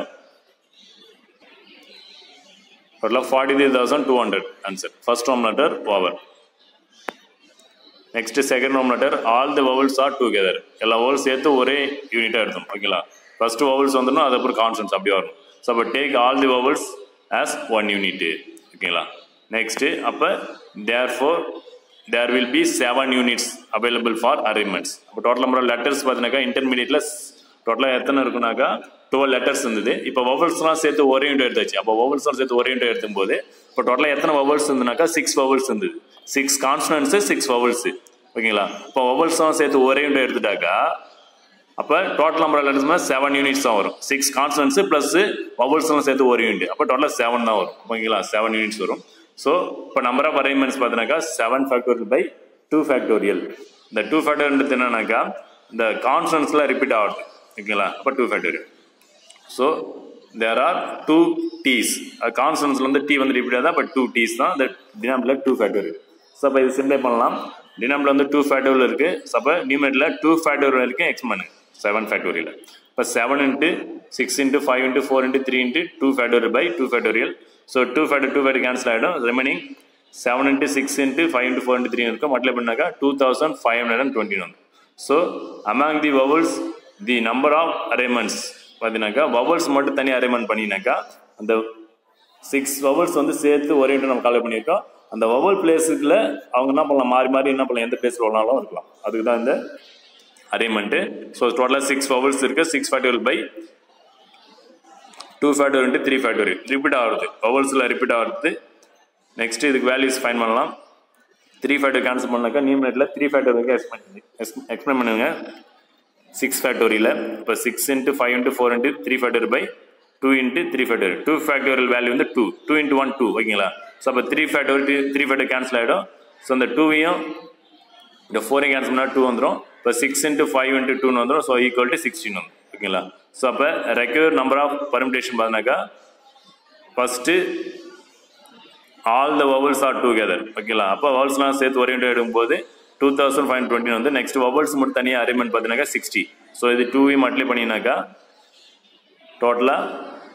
டோட்டலாக forty three thousand two hundred answer first ஹோம் லெட்டர் ஓவர் நெக்ஸ்ட் செகண்ட் ஹோம் letter all the vowels are together எல்லா வவல்ஸ் சேர்த்து ஒரே யூனிட்டாக எடுத்தோம் ஓகேங்களா ஃபர்ஸ்ட் வவல்ஸ் வந்துடும் அதுக்கப்புறம் கான்சன்ஸ் அப்படி வரணும் ஸோ அப்போ take all the vowels as one unit ஓகேங்களா நெக்ஸ்ட்டு அப்போ therefore there will be seven units available for arrangements அப்போ டோட்டல் நம்பர் லெட்டர்ஸ் பார்த்தீங்கன்னாக்கா இன்டர்மீடியட்டில் டோட்டலாக எத்தனை இருக்குனாக்கா டுவெல் லெட்டர்ஸ் இருந்தது இப்போ வவல்ஸ்லாம் சேர்த்து ஒரே யூனிட் எடுத்தாச்சு அப்போ வவல்ஸ்லாம் சேர்த்து ஒரே யூனிட் எடுக்கும்போது இப்போ டோட்டலாக எத்தனை வவல்ஸ் இருந்ததுனாக்கா சிக்ஸ் வவல்ஸ் இருந்தது சிக்ஸ் கான்ஸ்டன்ஸு சிக்ஸ் வவல்ஸு ஓகேங்களா இப்போ வவல்ஸ்லாம் சேர்த்து ஒரே யூனிட் எடுத்துட்டாக்கா அப்போ total number letters seven units தான் வரும் சிக்ஸ் கான்ஸ்டன்ஸ் ப்ளஸ் வவல்ஸ்லாம் சேர்த்து ஒரு யூனிட் அப்போ டோட்டலாக செவன் தான் வரும் ஓகேங்களா செவன் யூனிட்ஸ் வரும் ஸோ இப்போ நம்பர் ஆஃப் அரேஞ்ச்மெண்ட்ஸ் பார்த்தீங்கன்னாக்கா seven factorial by two factorial இந்த டூ ஃபேக்டோரியல் என்னன்னாக்கா இந்த கான்ஸ்டன்ஸ்லாம் ரிப்பீட் ஆகுது ஓகேங்களா அப்போ two factorial so there are two Ts கான்ஸ்டன்ஸ்ல வந்து டீ வந்து ரிப்பீட் ஆகுது பட் டூ டீஸ் தான் இந்த டினாமில் டூ ஃபேக்டோரியல் ஸோ அப்போ இது சிம்ப்ளை பண்ணலாம் டினாமில் வந்து டூ ஃபேக்டோரியல் இருக்குது ஸோ அப்போ நியூமெட்டில் டூ ஃபேக்டோரியல் வரைக்கும் எக்ஸ் பண்ணு செவன் ஃபேக்டோரியல் இப்போ seven into six into five into four into three into two factorial by two factorial so two factor two factor cancel ஆகிடும் remaining seven into six into five into four into three இருக்கும் மல்டிப்ளை பண்ணாக்கா two thousand five hundred and twenty one so among the vowels the number of arrangements பார்த்தீங்கன்னாக்கா வவல்ஸ் மட்டும் தனியாக அரேஞ்ச்மெண்ட் பண்ணினாக்கா அந்த சிக்ஸ் வவல்ஸ் வந்து சேர்த்து ஒரே நம்ம கால் பண்ணியிருக்கோம் அந்த வவல் பிளேஸுக்குள்ள அவங்க என்ன பண்ணலாம் மாறி மாறி என்ன பண்ணலாம் எந்த பிளேஸில் வேணாலும் இருக்கலாம் அதுக்கு தான் இந்த அரேஞ்ச்மெண்ட்டு ஸோ டோட்டலாக சிக்ஸ் வவல்ஸ் இருக்குது six factorial by two factorial into three factorial repeat ஆகுது வவல்ஸில் ரிப்பீட் ஆகுது நெக்ஸ்ட் இதுக்கு வேல்யூஸ் ஃபைன் பண்ணலாம் த்ரீ ஃபேக்டர் கேன்சல் பண்ணாக்கா நியூமினேட்டில் த்ரீ ஃபேக்டர் வரைக்கும் எக்ஸ்பிளைன் எக்ஸ்பிளைன் பண்ணுங்க சிக்ஸ் ஃபேக்டோரியில் இப்போ six into five into four into three factor by two into three factorial two factorial value வந்து two two into one two ஓகேங்களா ஸோ அப்போ three factorial three factor cancel ஆகிடும் ஸோ இந்த டூவையும் இந்த ஃபோரையும் கேன்சல் பண்ணால் டூ வந்துடும் இப்போ சிக்ஸ் இன்ட்டு ஃபைவ் இன்ட்டு டூன்னு வந்துடும் ஸோ ஈக்குவல் டு சிக்ஸ்டீன் வந்துடும் ஓகேங்களா ஸோ அப்போ ரெக்யூர் நம்பர் ஆஃப் பர்மிடேஷன் பார்த்தீங்கன்னாக்கா first all the vowels are together ஓகேங்களா அப்போ வவல்ஸ்லாம் சேர்த்து ஒரே எடுக்கும்போது டூ தௌசண்ட் ஃபைவ் டுவெண்ட்டி வந்து நெக்ஸ்ட் வவல்ஸ் மட்டும் தனியாக அரேஞ்ச்மெண்ட் பார்த்தீங்கன்னாக்கா சிக்ஸ்டி ஸோ இது டூவையும் அட்லி பண்ணினாக்கா டோட்டலாக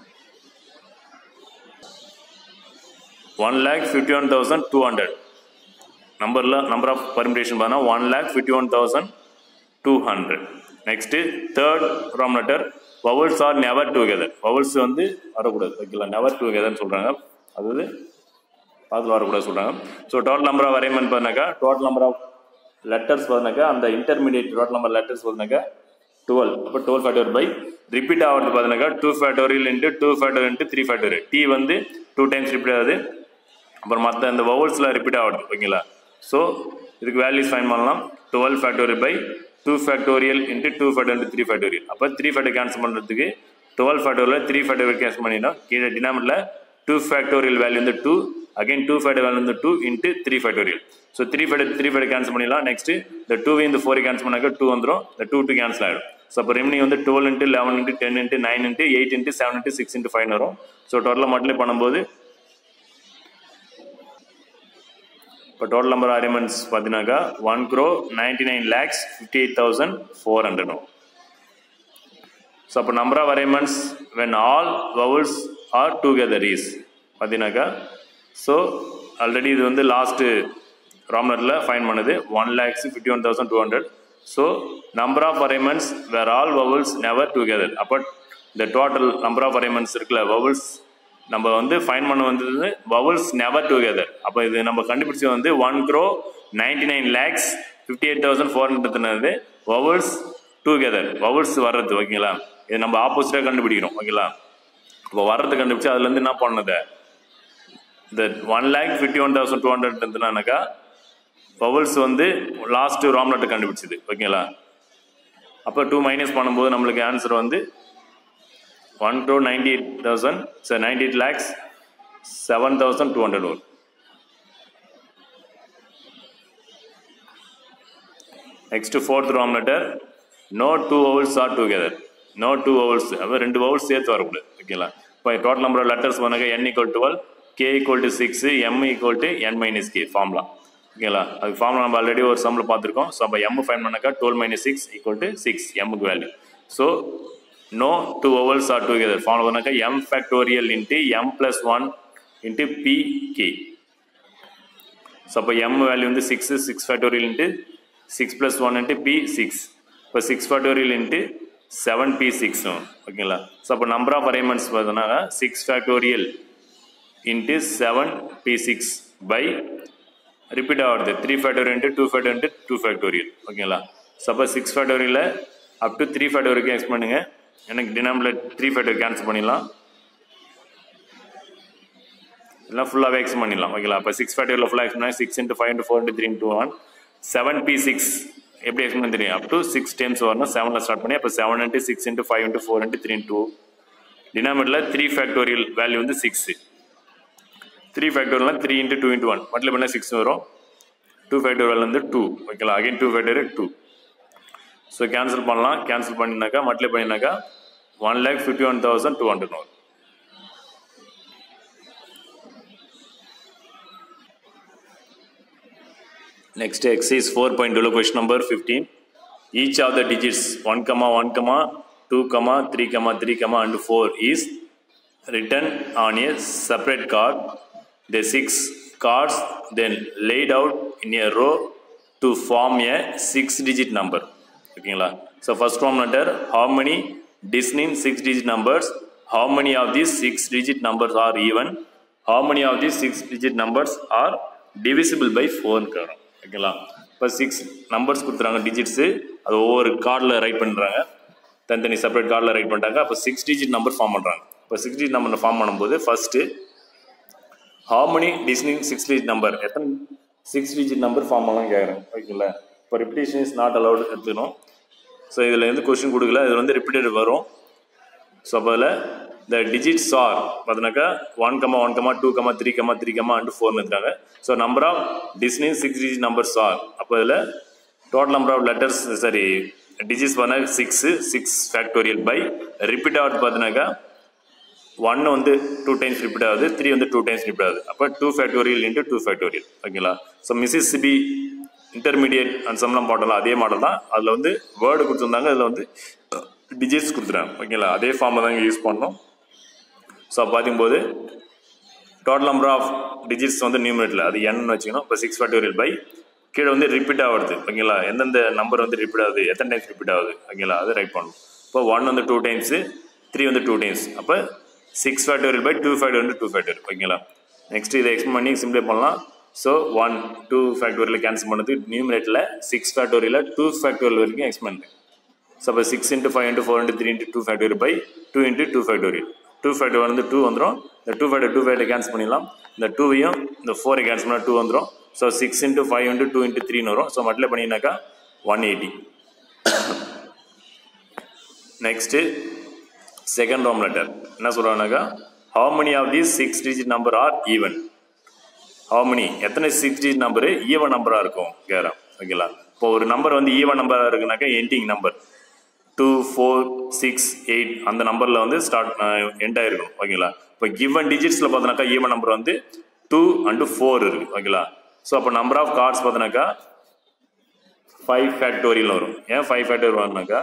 one lakh fifty one thousand two hundred நம்பரில் நம்பர் ஆஃப் பர்மிடேஷன் பார்த்தா one lakh fifty one thousand two hundred next third ராம் letter vowels are never together vowels வந்து வரக்கூடாது ஓகேங்களா நெவர் டுகெதர்னு சொல்கிறாங்க அதாவது அதில் வரக்கூடாது சொல்கிறாங்க so total number of arrangement பண்ணாக்கா டோட்டல் நம்பர் ஆஃப் லெட்டர்ஸ் பார்த்தாக்கா அந்த இன்டர்மீடியட் டோட்டல் நம்பர் லெட்டர்ஸ் பார்த்தாக்கா டுவெல் அப்போ டுவெல் ஃபேக்டோரியல் பை ரிப்பீட் ஆகிறது பார்த்தீங்கன்னாக்கா two factorial into two factorial into three factorial T வந்து டூ டைம்ஸ் ரிப்பீட் ஆகுது அப்புறம் மற்ற அந்த வவல்ஸில் ரிப்பீட் ஆகுது ஓகேங்களா ஸோ இதுக்கு வேல்யூஸ் ஃபைன் பண்ணலாம் twelve factorial by two factorial into two factor into three factorial அப்போ த்ரீ ஃபேக்டர் கேன்சல் பண்ணுறதுக்கு twelve factorial three factorial cancel பண்ணிடணும் கீழே டினாமில் டூ ஃபேக்டோரியல் வேல்யூ வந்து two again two factor value வந்து two into three factorial so three factor three factor cancel பண்ணிடலாம் நெக்ஸ்ட் இந்த டூ இந்த ஃபோர் கேன்சல் பண்ணாக்க டூ வந்துடும் இந்த டூ டூ கேன்சல் ஆகிடும் ஸோ அப்போ ரெமினி வந்து twelve into eleven into ten into nine into eight into seven into six into five வரும் ஸோ டோட்டலாக மட்டும் பண்ணும்போது இப்போ டோட்டல் நம்பர் அரேமெண்ட்ஸ் பார்த்தீங்கன்னாக்கா one crore ninety nine lakhs fifty eight thousand four hundred so அப்போ number of arrangements when all vowels are together is பார்த்தீங்கன்னாக்கா ஸோ ஆல்ரெடி இது வந்து லாஸ்ட்டு ராம்னரில் ஃபைன் பண்ணுது one lakhs fifty one thousand two hundred so number of arrangements where all vowels never together அப்போ இந்த டோட்டல் நம்பர் ஆஃப் அரேமெண்ட்ஸ் இருக்குல்ல வவல்ஸ் நம்ம வந்து ஃபைன் பண்ண வந்தது வவல்ஸ் நெவர் டுகெதர் அப்போ இது நம்ம கண்டுபிடிச்சது வந்து one crore ninety nine lakhs fifty eight thousand four ஹண்ட்ரட்னது வவல்ஸ் டுகெதர் வவல்ஸ் வர்றது ஓகேங்களா இது நம்ம ஆப்போசிட்டாக கண்டுபிடிக்கிறோம் ஓகேங்களா இப்போ வர்றது கண்டுபிடிச்சு அதுலேருந்து என்ன பண்ணது இந்த one lakh fifty one thousand two hundred இருந்துனாக்கா வவல்ஸ் வந்து லாஸ்ட் ராம்லெட்டை கண்டுபிடிச்சது ஓகேங்களா அப்போ டூ மைனஸ் பண்ணும்போது நம்மளுக்கு ஆன்சர் வந்து one crore ninety eight thousand sorry ninety eight lakhs seven thousand two hundred வரும் நெக்ஸ்ட் ஃபோர்த் ராம் letter no two vowels are together no two vowels அப்போ ரெண்டு வவுல்ஸ் சேர்த்து வரக்கூடாது ஓகேங்களா இப்போ டோட்டல் நம்பர் ஆஃப் லெட்டர்ஸ் பண்ணாக்க N equal twelve K equal to six M equal to N minus K ஃபார்ம்லாம் ஓகேங்களா அது ஃபார்ம்ல நம்ம ஆல்ரெடி ஒரு சம்மில் பார்த்துருக்கோம் ஸோ அப்போ எம் ஃபைன் பண்ணாக்கா twelve minus six equal to six எம்முக்கு value so no two vowels are together form பண்ணாக்கா M factorial into M plus one into P K so அப்போ எம் வேல்யூ வந்து six six factorial into six plus one into P six இப்போ six factorial into seven P six ஓகேங்களா ஸோ அப்போ நம்பர் ஆஃப் அரேஞ்ச்மெண்ட்ஸ் பார்த்தோன்னா six factorial into seven P six by repeat ஆகுது three factorial into two factorial into two factorial ஓகேங்களா சப்போஸ் சிக்ஸ் ஃபேக்டோரியலில் அப் டு த்ரீ ஃபேக்டர் வரைக்கும் எக்ஸ் பண்ணுங்க எனக்கு டினாமில் த்ரீ ஃபேக்டர் கேன்சல் பண்ணிடலாம் எல்லாம் ஃபுல்லாகவே எக்ஸ் பண்ணிடலாம் ஓகேங்களா அப்போ சிக்ஸ் ஃபேக்டரியில் ஃபுல்லாக எக்ஸ் பண்ணால் six into five into four into three into one seven P six எப்படி எக்ஸ் பண்ண தெரியும் அப் டு சிக்ஸ் டைம்ஸ் வரணும் செவனில் ஸ்டார்ட் பண்ணி அப்போ seven into six into five into four into three into டினாமிட்டில் த்ரீ ஃபேக்டோரியல் வேல்யூ வந்து சிக்ஸு த்ரீ ஃபேக்டோரியல்னால் three into two into one மட்டில் பண்ணால் சிக்ஸ் வரும் டூ ஃபேக்டோரியல் வந்து டூ ஓகேங்களா again two factorial two so cancel பண்ணலாம் கேன்சல் பண்ணினாக்கா மட்டில் பண்ணினாக்கா one lakh fifty one thousand two hundred வரும் Next exercise 4.2 question number 15. Each of the digits 1, comma 1, comma 2, comma 3, comma 3, comma and 4 is written on a separate card. The six cards then laid out in a row to form a six digit number. ஓகேங்களா so first form letter how many distinct six digit numbers how many of these six digit numbers are even how many of these six digit numbers are divisible by ஃபோர்னு கேட்குறோம் ஓகேங்களா இப்போ சிக்ஸ் நம்பர்ஸ் கொடுத்துறாங்க டிஜிட்ஸு அது ஒவ்வொரு கார்டில் ரைட் பண்ணுறாங்க தனித்தனி செப்பரேட் கார்டில் ரைட் பண்ணிட்டாங்க அப்போ சிக்ஸ் டிஜிட் நம்பர் ஃபார்ம் பண்ணுறாங்க இப்போ சிக்ஸ் டிஜிட் நம்பர் ஃபார்ம் பண்ணும்போது first how many distinct six digit number எத்தனை சிக்ஸ் டிஜிட் நம்பர் ஃபார்ம் பண்ணலாம் கேட்குறேன் ஓகேங்களா இப்போ ரிப்பிட்டேஷன் இஸ் நாட் அலவுட் எடுத்துக்கணும் ஸோ இதில் எந்த கொஸ்டின் கொடுக்கல இது வந்து ரிப்பீட்டட் வரும் ஸோ அப்போ அதில் த டிஜிட்ஸ் ஆர் பார்த்தீங்கன்னாக்கா one comma one comma two comma three comma three comma and ஃபோர்னு இருக்காங்க so number of distinct six digit numbers are அப்போ இதில் total number of letters sorry digits பார்த்தீங்கன்னா six six factorial by repeat ஆகுது பார்த்தீங்கன்னாக்கா ஒன் வந்து டூ டைம்ஸ் ரிப்பீட் ஆகுது த்ரீ வந்து டூ டைம்ஸ் ரிப்பீட் ஆகுது அப்போ two factorial into two factorial ஓகேங்களா ஸோ மிசிசிபி இன்டர்மீடியட் அண்ட் சம்லாம் மாடலாம் அதே மாடல் தான் அதில் வந்து வேர்டு கொடுத்துருந்தாங்க அதில் வந்து டிஜிட்ஸ் கொடுத்துறாங்க ஓகேங்களா அதே ஃபார்மை தான் இங்கே யூஸ் பண்ணோம் ஸோ பார்க்கும்போது டோட்டல் நம்பர் ஆஃப் டிஜிட்ஸ் வந்து நியூமினேட்டில் அது என் வச்சுக்கணும் இப்போ சிக்ஸ் ஃபேக்டோரியல் பை கீழே வந்து ரிப்பீட் ஆகுது ஓகேங்களா எந்தெந்த நம்பர் வந்து ரிப்பீட் ஆகுது எத்தனை டைம்ஸ் ரிப்பீட் ஆகுது ஓகேங்களா அது ரைட் பண்ணணும் இப்போ ஒன் வந்து டூ டைம்ஸு த்ரீ வந்து டூ டைம்ஸ் அப்போ six factorial by two factor வந்து டூ ஃபேக்டர் ஓகேங்களா நெக்ஸ்ட் இதை எக்ஸ்பிளைன் பண்ணி சிம்பிளை பண்ணலாம் ஸோ ஒன் டூ ஃபேக்டோரியல் கேன்சல் பண்ணது நியூமினேட்டில் சிக்ஸ் ஃபேக்டோரியல் டூ ஃபேக்டோரியல் வரைக்கும் எக்ஸ்பிளைன் ஸோ அப்போ six into five into four into three into two factorial by two into two factorial two factor வந்து டூ வந்துடும் இந்த two factor two factor cancel பண்ணிடலாம் இந்த டூவையும் இந்த ஃபோரை கேன்சல் பண்ணால் டூ வந்துடும் so six into five into two into த்ரீன்னு வரும் ஸோ மட்டில் பண்ணினாக்கா ஒன் எயிட்டி நெக்ஸ்ட்டு செகண்ட் ரோம் லெட்டர் என்ன சொல்கிறாங்கனாக்கா how many of these six digit number are even how many எத்தனை சிக்ஸ் டிஜிட் நம்பரு ஈவன் நம்பராக இருக்கும் கேரம் ஓகேங்களா இப்போ ஒரு நம்பர் வந்து ஈவன் நம்பராக இருக்குனாக்கா ending number two four six eight அந்த நம்பரில் வந்து ஸ்டார்ட் எண்ட் ஆயிருக்கும் ஓகேங்களா இப்போ கிவன் டிஜிட்ஸில் பார்த்தோன்னாக்கா ஈவன் நம்பர் வந்து டூ அண்டு ஃபோர் இருக்கு ஓகேங்களா ஸோ அப்போ நம்பர் ஆஃப் கார்ட்ஸ் பார்த்தோன்னாக்கா ஃபைவ் ஃபேக்டோரியல் வரும் ஏன் ஃபைவ் ஃபேக்டோரியல் வரும்னாக்கா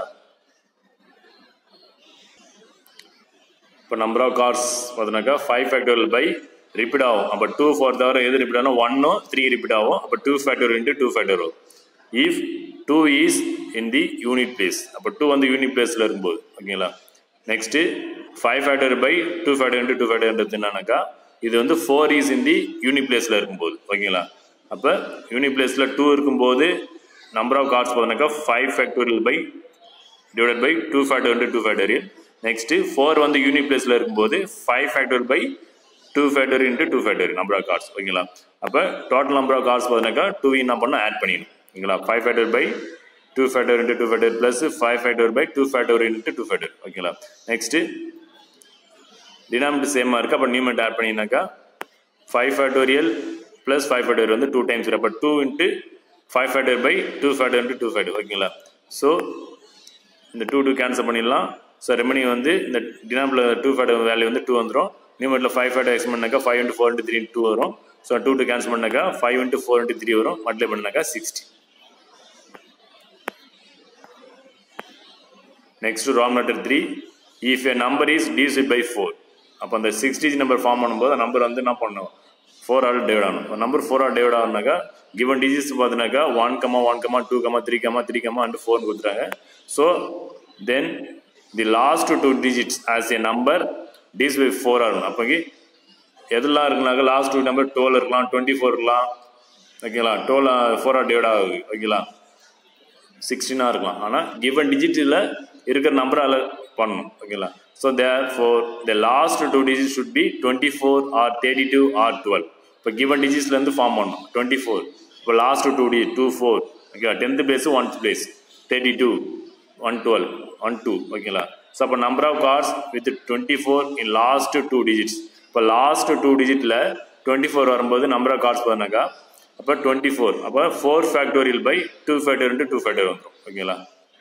இப்போ நம்பர் ஆஃப் கார்ஸ் பார்த்தோன்னாக்கா ஃபைவ் ஃபேக்டோரியல் பை ரிப்பீட் ஆகும் அப்போ டூ ஃபோர் தவிர எது ரிப்பீட் ஆகும் ஒன்னும் த்ரீ ரிப்பீட் ஆகும் அப்போ two factorial into two factor வரும் if two is in the unit place அப்போ டூ வந்து யூனிட் பிளேஸில் இருக்கும்போது ஓகேங்களா next five factor by two factor into two ஃபேக்டர்ன்றது என்னன்னாக்கா இது வந்து four is in the unit பிளேஸில் இருக்கும்போது ஓகேங்களா அப்போ யூனிட் பிளேஸில் டூ இருக்கும்போது நம்பர் ஆஃப் கார்ட்ஸ் பார்த்தோன்னாக்கா five factorial by divide by two factor into two factorial next four வந்து யூனிட் பிளேஸில் இருக்கும்போது five factor by two factor into two factor number of cards ஓகேங்களா அப்போ டோட்டல் நம்பர் ஆஃப் கார்ட்ஸ் பார்த்தீங்கன்னாக்கா டூ என்ன பண்ணால் ஆட் பண்ணிடணும் ஓகேங்களா five factor by two factor into two factor plus five factor by two factor into two factor ஓகேங்களா நெக்ஸ்ட்டு டினாமினேட்டர் சேமாக இருக்குது அப்போ நியூமெண்ட் ஆட் பண்ணினாக்கா five factorial plus five factor வந்து டூ டைம்ஸ் அப்போ two into five factor by two factor into two factor ஓகேங்களா ஸோ இந்த டூ டூ கேன்சல் பண்ணிடலாம் ஸோ ரெமனிங் வந்து இந்த டினாமில் டூ ஃபேக்டர் வேல்யூ வந்து டூ வந்துடும் நியூமெட்டில் ஃபைவ் ஃபேக்டர் எக்ஸ் பண்ணாக்கா five into four into three two வரும் ஸோ டூ டூ கேன்சல் பண்ணாக்கா five into four into three வரும் மல்டிப்ளை பண்ணாக்கா சிக்ஸ்டி நெக்ஸ்ட் ராங் number three if a number is divisible by four அப்போ அந்த சிக்ஸ் டிஜி நம்பர் ஃபார்ம் பண்ணும்போது அந்த நம்பர் வந்து என்ன பண்ணணும் ஃபோர் ஆல் டிவைட் ஆகணும் நம்பர் ஃபோர் ஆல் டிவைட் ஆகணுனாக்கா கிவன் டிஜிட்ஸ் பார்த்தினாக்கா one comma one comma two comma three comma three comma and ஃபோர்னு கொடுத்துறாங்க so then the last two digits as a number divisible by four ஆகணும் அப்போக்கி எதெல்லாம் இருக்குனாக்கா லாஸ்ட் டூ நம்பர் டுவெல் இருக்கலாம் டுவெண்ட்டி ஃபோர் இருக்கலாம் ஓகேங்களா டுவெல் ஃபோர் ஆர் டிவைட் ஆகுது ஓகேங்களா சிக்ஸ்டீனாக இருக்கலாம் ஆனால் கிவன் டிஜிட்டில் இருக்கிற நம்பரால் பண்ணணும் ஓகேங்களா so therefore the last two digit should be twenty four or thirty two or twelve இப்போ கிவன் டிஜிட்ஸ்லேருந்து ஃபார்ம் பண்ணணும் டுவெண்ட்டி ஃபோர் இப்போ லாஸ்ட் டூ டி two four okay tenth place one place thirty two one twelve one two ஓகேங்களா ஸோ அப்போ number of cards with twenty four in last two digits இப்போ லாஸ்ட் டூ டிஜிட்டில் டுவெண்ட்டி ஃபோர் வரும்போது நம்பர் ஆஃப் கார்ஸ் பார்த்தீங்கன்னாக்கா அப்போ டுவெண்ட்டி ஃபோர் அப்போ four factorial by two factor into two factor வந்துடும் ஓகேங்களா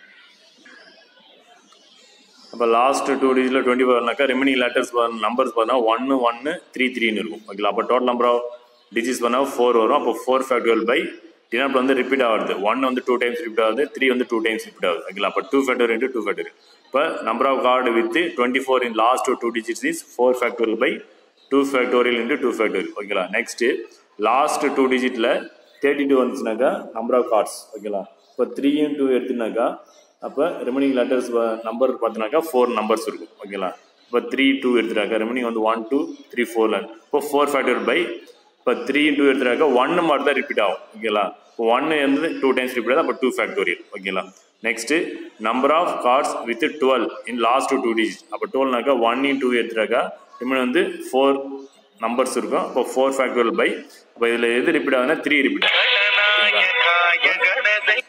அப்போ லாஸ்ட் டூ டிஜிட்டில் டுவெண்ட்டி ஃபோர்னாக்கா ரெமினிங் லெட்டர்ஸ் நம்பர்ஸ் பார்த்தா ஒன்று ஒன்று த்ரீ த்ரீன்னு இருக்கும் ஓகேங்களா அப்போ டோட்டல் நம்பர் ஆஃப் டிஜிட்ஸ் பண்ணால் ஃபோர் வரும் அப்போ ஃபோர் ஃபேக்டோரியல் பை டினாப் வந்து ரிப்பீட் ஆகுது ஒன் வந்து டூ டைம்ஸ் ரிப்பீட் ஆகுது த்ரீ வந்து டூ டைம்ஸ் ரிப்பீட் ஆகுது ஓகேங்களா அப்போ two factor into two factor இப்போ number of card with twenty four in last two digits is four factorial by two factorial into two factorial ஓகேங்களா நெக்ஸ்ட்டு லாஸ்ட் டூ டிஜிட்டில் தேர்ட்டி டூ வந்துச்சுனாக்கா நம்பர் ஆஃப் கார்ட்ஸ் ஓகேங்களா இப்போ த்ரீயும் டூ எடுத்துனாக்கா அப்போ ரெமனிங் லெட்டர்ஸ் நம்பர் பார்த்தினாக்கா ஃபோர் நம்பர்ஸ் இருக்கும் ஓகேங்களா இப்போ த்ரீ டூ எடுத்துட்டாக்கா ரெமனிங் வந்து ஒன் டூ த்ரீ ஃபோர் இப்போ ஃபோர் ஃபேக்டர் பை இப்போ த்ரீ டூ எடுத்துட்டாக்கா ஒன்று மட்டும் தான் ரிப்பீட் ஆகும் ஓகேங்களா இப்போ ஒன்று வந்து டூ டைம்ஸ் ரிப்பீட் ஆகும் அப்போ டூ ஃபேக்டோரியல் ஓகேங்களா next number of cards with twelve in last two digit அப்போ டுவெல்னாக்கா ஒன் இன் டூ எடுத்துட்டாக்கா ரெமனிங் வந்து ஃபோர் நம்பர்ஸ் இருக்கும் அப்போ ஃபோர் ஃபேக்டோரியல் பை அப்போ இதில் எது ரிப்பீட் ஆகுதுன்னா த்ரீ ரிப்பீட் ஆகும்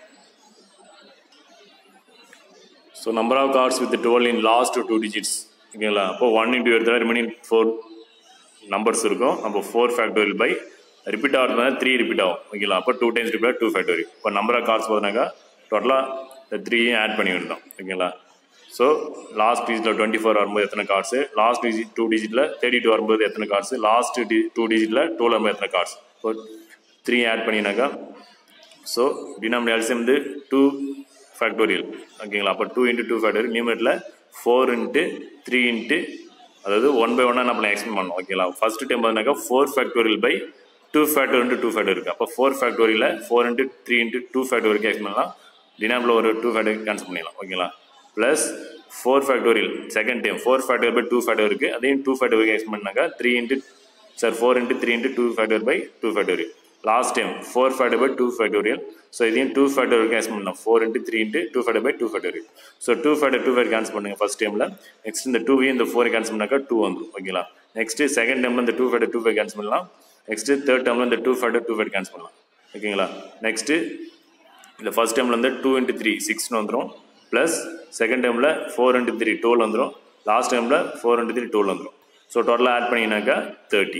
So number of cards with the 12 in last two digits ஓகேங்களா அப்போ ஒன் இன்ட்டு எடுத்தால் ரிமைனிங் ஃபோர் நம்பர்ஸ் இருக்கும் அப்போ ஃபோர் ஃபேக்டோரியல் பை ரிப்பீட் ஆகிறதுனால த்ரீ ரிப்பீட் ஆகும் ஓகேங்களா அப்போ two times repeat two factorial இப்போ நம்பர் ஆஃப் கார்ட்ஸ் பார்த்தீங்கன்னாக்கா டோட்டலாக இந்த த்ரீயும் ஆட் பண்ணி விடணும் ஓகேங்களா ஸோ லாஸ்ட் டிஜிட்டில் டுவெண்ட்டி ஃபோர் வரும்போது எத்தனை கார்ட்ஸு லாஸ்ட் டிஜிட் டூ டிஜிட்டில் தேர்ட்டி டூ வரும்போது எத்தனை கார்ட்ஸு லாஸ்ட் டி டூ டிஜிட்டில் டூவில் வரும்போது எத்தனை கார்ட்ஸ் இப்போ த்ரீ ஆட் பண்ணினாக்கா ஸோ டினாமினேட் எல்சியம் வந்து டூ ஃபேக்டோரியல் ஓகேங்களா அப்போ டூ இன்ட்டு டூ ஃபேக்டோரியல் நியூமரேட்டில் ஃபோர் இன்ட்டு த்ரீ இன்ட்டு அதாவது ஒன் பை ஒன்னாக நம்ம எக்ஸ்பிளைன் பண்ணோம் ஓகேங்களா ஃபர்ஸ்ட் டைம் பார்த்தீங்கன்னாக்கா four factorial by two factor into two factor இருக்குது அப்போ four factorial four into three into two factorial explain பண்ணலாம் டினாமில் ஒரு டூ ஃபேக்டர் கேன்சல் பண்ணிடலாம் ஓகேங்களா plus four factorial second time four factor by two factor இருக்குது அதையும் டூ ஃபேக்டர் எக்ஸ்பிளைன் பண்ணாக்கா three into sir four into three into two factor by two factorial last time four factor by two factorial so இதையும் டூ ஃபேக்டர் கேன்சல் பண்ணலாம் four into three into two factor by two factorial so two factor two factor cancel பண்ணுங்க ஃபர்ஸ்ட் டைமில் நெக்ஸ்ட் இந்த டூவையும் இந்த ஃபோரை கேன்சல் பண்ணாக்கா டூ வந்துடும் ஓகேங்களா நெக்ஸ்ட் செகண்ட் டைமில் இந்த two factor two pair cancel பண்ணலாம் நெக்ஸ்ட் தேர்ட் டைமில் இந்த two factor two pair cancel பண்ணலாம் ஓகேங்களா நெக்ஸ்ட்டு இந்த ஃபர்ஸ்ட் டைமில் வந்து டூ இன்ட்டு த்ரீ சிக்ஸ்னு வந்துடும் ப்ளஸ் செகண்ட் டைமில் ஃபோர் இன்ட்டு த்ரீ டுவெல் வந்துடும் லாஸ்ட் டைமில் ஃபோர் இன்ட்டு த்ரீ டுவெல் வந்துடும் ஸோ டோட்டலாக ஆட் பண்ணிங்கனாக்கா thirty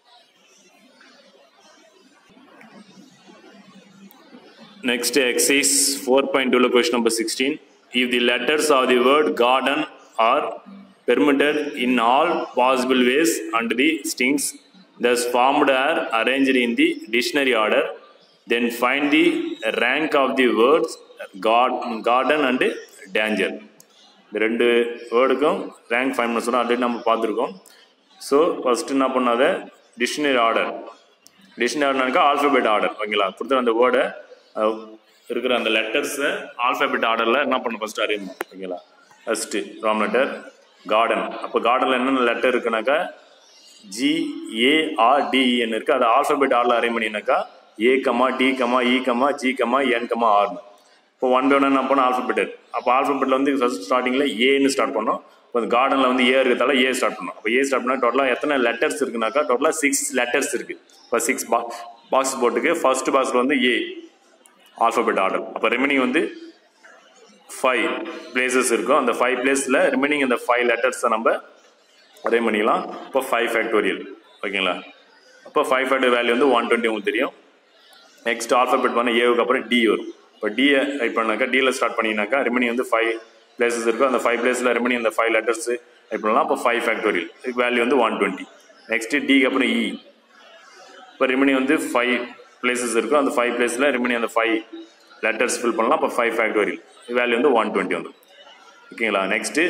Next exercise 4.2 question number 16. If the letters of the word garden are permitted in all possible ways and the strings thus formed are arranged in the dictionary order, then find the rank of the words God, garden and danger. இந்த ரெண்டு வேர்டுக்கும் ரேங்க் ஃபைன் பண்ண சொன்னால் ஆல்ரெடி நம்ம பார்த்துருக்கோம் ஸோ ஃபஸ்ட்டு என்ன பண்ணாத டிக்ஷனரி ஆர்டர் டிக்ஷனரி ஆர்டர்னாக்கா ஆல்ஃபபெட் ஆர்டர் ஓகேங்களா கொடுத்த அந்த வேர்டை இருக்கிற அந்த லெட்டர்ஸை ஆல்ஃபபெட் ஆர்டரில் என்ன பண்ண ஃபஸ்ட்டு அறியும் ஓகேங்களா ஃபஸ்ட்டு ராம் லெட்டர் கார்டன் அப்போ கார்டனில் என்னென்ன லெட்டர் இருக்குனாக்கா ஜிஏஆர்டிஇஎன் இருக்குது அது ஆல்ஃபபெட் ஆர்டரில் அரேஞ்ச் பண்ணினாக்கா A comma D comma E comma G comma N comma R இப்போ ஒன் பை ஒன் என்ன பண்ணோம் ஆல்ஃபபெட் அப்போ ஆல்ஃபபெட்டில் வந்து ஃபஸ்ட் ஸ்டார்டிங்கில் ஏன்னு ஸ்டார்ட் பண்ணோம் இப்போ அந்த கார்டனில் வந்து ஏ இருக்கிறதால ஏ ஸ்டார்ட் பண்ணோம் அப்போ ஏ ஸ்டார்ட் பண்ணால் டோட்டலாக எத்தனை லெட்டர்ஸ் இருக்குனாக்கா டோட்டலாக சிக்ஸ் லெட்டர்ஸ் இருக்குது இப்போ சிக்ஸ் பா பாக்ஸ் போட்டுக்கு ஃபர்ஸ்ட் பாக்ஸில் வந்து ஏ ஆல்ஃபபெட் ஆர்டர் அப்போ ரிமைனிங் வந்து ஃபைவ் பிளேசஸ் இருக்கும் அந்த ஃபைவ் பிளேஸில் ரிமைனிங் அந்த ஃபைவ் லெட்டர்ஸை நம்ம அரேஞ்ச் பண்ணிக்கலாம் இப்போ ஃபைவ் ஃபேக்டோரியல் ஓகேங்களா அப்போ ஃபைவ் ஃபேக்டர் வேல்யூ வந்து ஒன் டுவெண்ட்டி உங்களுக்கு தெரியும் நெக்ஸ்ட் ஆல்ஃபபெட் பண்ண ஏவுக்கு அப்புறம் டி வரும் இப்போ டியை ரைட் பண்ணாக்கா டியில் ஸ்டார்ட் பண்ணிங்கனாக்கா ரிமைனிங் வந்து ஃபைவ் பிளேசஸ் இருக்கும் அந்த ஃபைவ் பிளேஸில் ரிமைனிங் அந்த ஃபைவ் லெட்டர்ஸ் ரைட் பண்ணலாம் அப்போ ஃபைவ் ஃபேக்டோரியல் இதுக்கு வேல்யூ வந்து ஒன் டுவெண்ட்டி நெக்ஸ்ட்டு டிக்கு அப்புறம் இ இப்போ ரிமைனிங் வந்து ஃபைவ் பிளேசஸ் இருக்கும் அந்த ஃபைவ் பிளேஸில் ரிமைனிங் அந்த ஃபைவ் லெட்டர்ஸ் ஃபில் பண்ணலாம் அப்போ ஃபைவ் ஃபேக்டோரியல் வேல்யூ வந்து ஒன் டுவெண்ட்டி வந்து ஓகேங்களா நெக்ஸ்ட்டு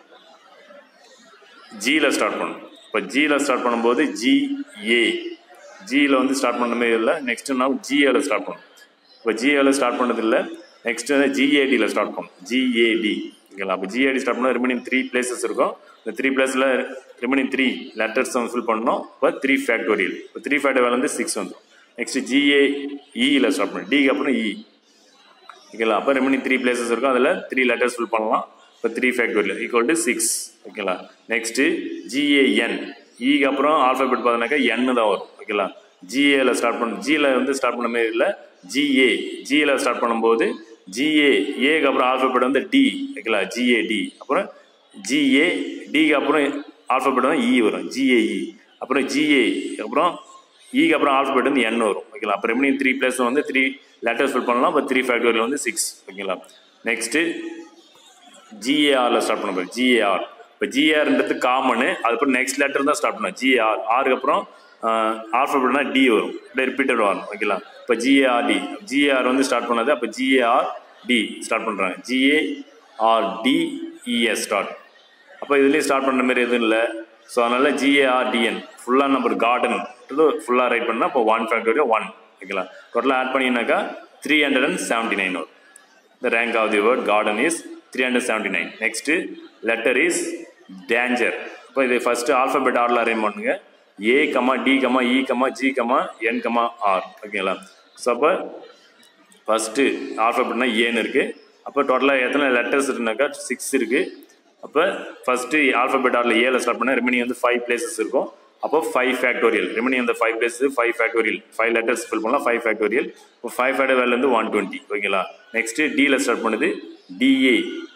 ஜியில் ஸ்டார்ட் பண்ணணும் இப்போ ஜியில் ஸ்டார்ட் பண்ணும்போது ஜிஏ ஜியில் வந்து ஸ்டார்ட் பண்ண மாதிரி இல்லை நெக்ஸ்ட்டு நான் ஜிஏல ஸ்டார்ட் பண்ணணும் இப்போ ஜிஏல ஸ்டார்ட் பண்ணது இல்லை நெக்ஸ்ட் வந்து ஜிஏடியில் ஸ்டார்ட் பண்ணணும் ஜிஏடி ஓகேங்களா அப்போ ஜிஏடி ஸ்டார்ட் பண்ணால் ரிமைனிங் த்ரீ பிளேசஸ் இருக்கும் இந்த த்ரீ பிளேஸில் ரிமைனிங் த்ரீ லெட்டர்ஸ் வந்து ஃபில் பண்ணணும் இப்போ த்ரீ ஃபேக்டோரியல் இப்போ த்ரீ ஃபேக்டோரியல் வந்து சிக்ஸ் வந்துடும் நெக்ஸ்ட் ஜிஏஇயில் ஸ்டார்ட் பண்ணணும் டிக்கு அப்புறம் இ ஓகேங்களா அப்போ ரிமைனிங் த்ரீ பிளேசஸ் இருக்கும் அதில் த்ரீ லெட்டர்ஸ் ஃபில் பண்ணலாம் இப்போ three factorial equal to six ஓகேங்களா நெக்ஸ்ட்டு ஜிஏஎன் இக்கு அப்புறம் ஆல்ஃபபெட் பார்த்தீங்கன்னாக்கா என்னு தான் வரும் ஓகேங்களா ஜிஏல ஸ்டார்ட் பண்ண ஜியில் வந்து ஸ்டார்ட் பண்ண மாதிரி இல்லை ஜிஏ ஜியில் ஸ்டார்ட் பண்ணும்போது ஜிஏ ஏக்கு அப்புறம் ஆல்ஃபபெட் வந்து டி ஓகேங்களா ஜிஏடி அப்புறம் ஜிஏ டிக்கு அப்புறம் ஆல்ஃபபெட் வந்து இ வரும் ஜிஏஇ அப்புறம் ஜிஏ அப்புறம் இக்கு அப்புறம் ஆல்ஃபபெட் வந்து என் வரும் ஓகேங்களா அப்புறம் ரிமைனிங் த்ரீ பிளஸ் வந்து த்ரீ லெட்டர்ஸ் ஃபில் பண்ணலாம் இப்போ த்ரீ ஃபேக்டோரியல் வந்து சிக்ஸ் ஓகேங்களா நெக்ஸ்ட்டு ஜிஏஆரில் ஸ்டார்ட் பண்ண போகிறோம் ஜிஏஆர் இப்போ ஜிஏஆர்ன்றது காமனு அதுக்கப்புறம் நெக்ஸ்ட் லெட்டர் தான் ஸ்டார்ட் பண்ணோம் ஜிஏஆர் ஆருக்கு அப்புறம் ஆல்ஃபபெட்னா டி வரும் அப்படியே ரிப்பீட்டட் வரும் ஓகேங்களா இப்போ ஜிஏஆர்டி ஜிஏஆர் வந்து ஸ்டார்ட் பண்ணது அப்போ ஜிஏஆர் டி ஸ்டார்ட் பண்ணுறாங்க ஜிஏஆர்டிஇஎஸ் ஸ்டார்ட் அப்போ இதுலேயும் ஸ்டார்ட் பண்ணுற மாதிரி எதுவும் இல்லை ஸோ அதனால் ஜிஏஆர்டிஎன் ஃபுல்லாக நம்பர் கார்டன் ஃபுல்லாக ரைட் பண்ணால் இப்போ ஒன் ஃபேக்டோரியல் ஒன் ஓகேங்களா டோட்டலாக ஆட் பண்ணினாக்கா three hundred and seventy nine வரும் the rank of the word garden is three hundred seventy nine next letter is danger இப்போ இது ஃபஸ்ட்டு ஆல்ஃபபெட் ஆர்டில் அரேஞ்ச் பண்ணுங்க A comma D comma E comma G comma N comma R ஓகேங்களா ஸோ அப்போ ஃபஸ்ட்டு ஆல்ஃபபெட்னா ஏன்னு இருக்குது அப்போ டோட்டலாக எத்தனை லெட்டர்ஸ் இருக்குனாக்கா சிக்ஸ் இருக்குது அப்போ ஃபஸ்ட்டு ஆல்ஃபபெட் ஆர்டில் ஏல ஸ்டார்ட் பண்ணால் ரிமைனிங் வந்து ஃபைவ் பிளேசஸ் இருக்கும் அப்போ ஃபைவ் ஃபேக்டோரியல் ரிமைனிங் அந்த five place five factorial five letters fill பண்ணலாம் ஃபைவ் ஃபேக்டோரியல் இப்போ ஃபைவ் ஃபேக்டர் வேல்யூ வந்து ஒன் டுவெண்ட்டி ஓகேங்களா நெக்ஸ்ட்டு டியில் ஸ்டார்ட் பண்ணுது டிஏ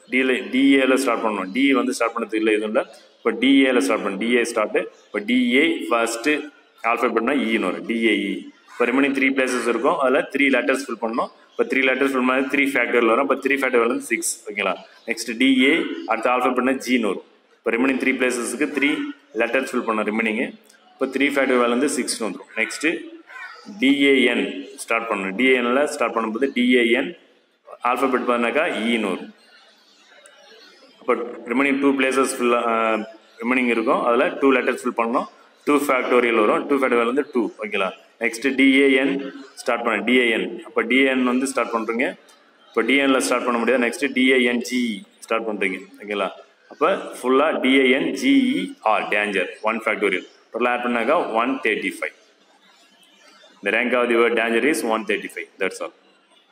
டியில் டிஏல ஸ்டார்ட் பண்ணணும் டி வந்து ஸ்டார்ட் பண்ணது இல்லை எதுவும் இல்லை இப்போ டிஏல ஸ்டார்ட் பண்ணணும் டிஏ ஸ்டார்ட்டு இப்போ டிஏ ஃபஸ்ட்டு ஆல்ஃபபெட்னா ஈன்னு வரும் டிஏஇ இப்போ ரிமைனிங் த்ரீ பிளேசஸ் இருக்கும் அதில் த்ரீ லெட்டர்ஸ் ஃபில் பண்ணணும் இப்போ த்ரீ லெட்டர்ஸ் ஃபில் பண்ணி த்ரீ ஃபேக்டரியில் வரும் இப்போ த்ரீ ஃபேக்டர் வந்து சிக்ஸ் ஓகேங்களா நெக்ஸ்ட் டிஏ அடுத்த ஆல்ஃபபெட்னா ஜின்னு வரும் இப்போ ரிமைனிங் த்ரீ பிளேசஸ்க்கு த்ரீ லெட்டர்ஸ் ஃபில் பண்ணணும் ரிமைனிங்கு இப்போ த்ரீ ஃபேக்டர் வந்து சிக்ஸ்னு வந்துடும் நெக்ஸ்ட்டு டிஏஎன் ஸ்டார்ட் பண்ணணும் டிஏஎனில் ஸ்டார்ட் பண்ணும்போது டிஏஎன் ஆல்ஃபபெட் பார்த்தீங்கன்னாக்கா ஈன்னு வரும் அப்போ ரிமைனிங் டூ பிளேசஸ் ஃபுல்லாக ரிமைனிங் இருக்கும் அதில் டூ லெட்டர்ஸ் ஃபில் பண்ணணும் டூ ஃபேக்டோரியல் வரும் டூ ஃபேக்டோரியல் வந்து டூ ஓகேங்களா நெக்ஸ்ட் டிஏஎன் ஸ்டார்ட் பண்ண டிஏஎன் அப்போ டிஏஎன் வந்து ஸ்டார்ட் பண்ணுறீங்க இப்போ டிஏஎனில் ஸ்டார்ட் பண்ண முடியாது நெக்ஸ்ட் டிஏஎன்ஜி ஸ்டார்ட் பண்ணுறீங்க ஓகேங்களா அப்போ ஃபுல்லாக D A N G E R danger one factorial total add பண்ணாக்கா one thirty five The rank of the word danger is 135. That's all.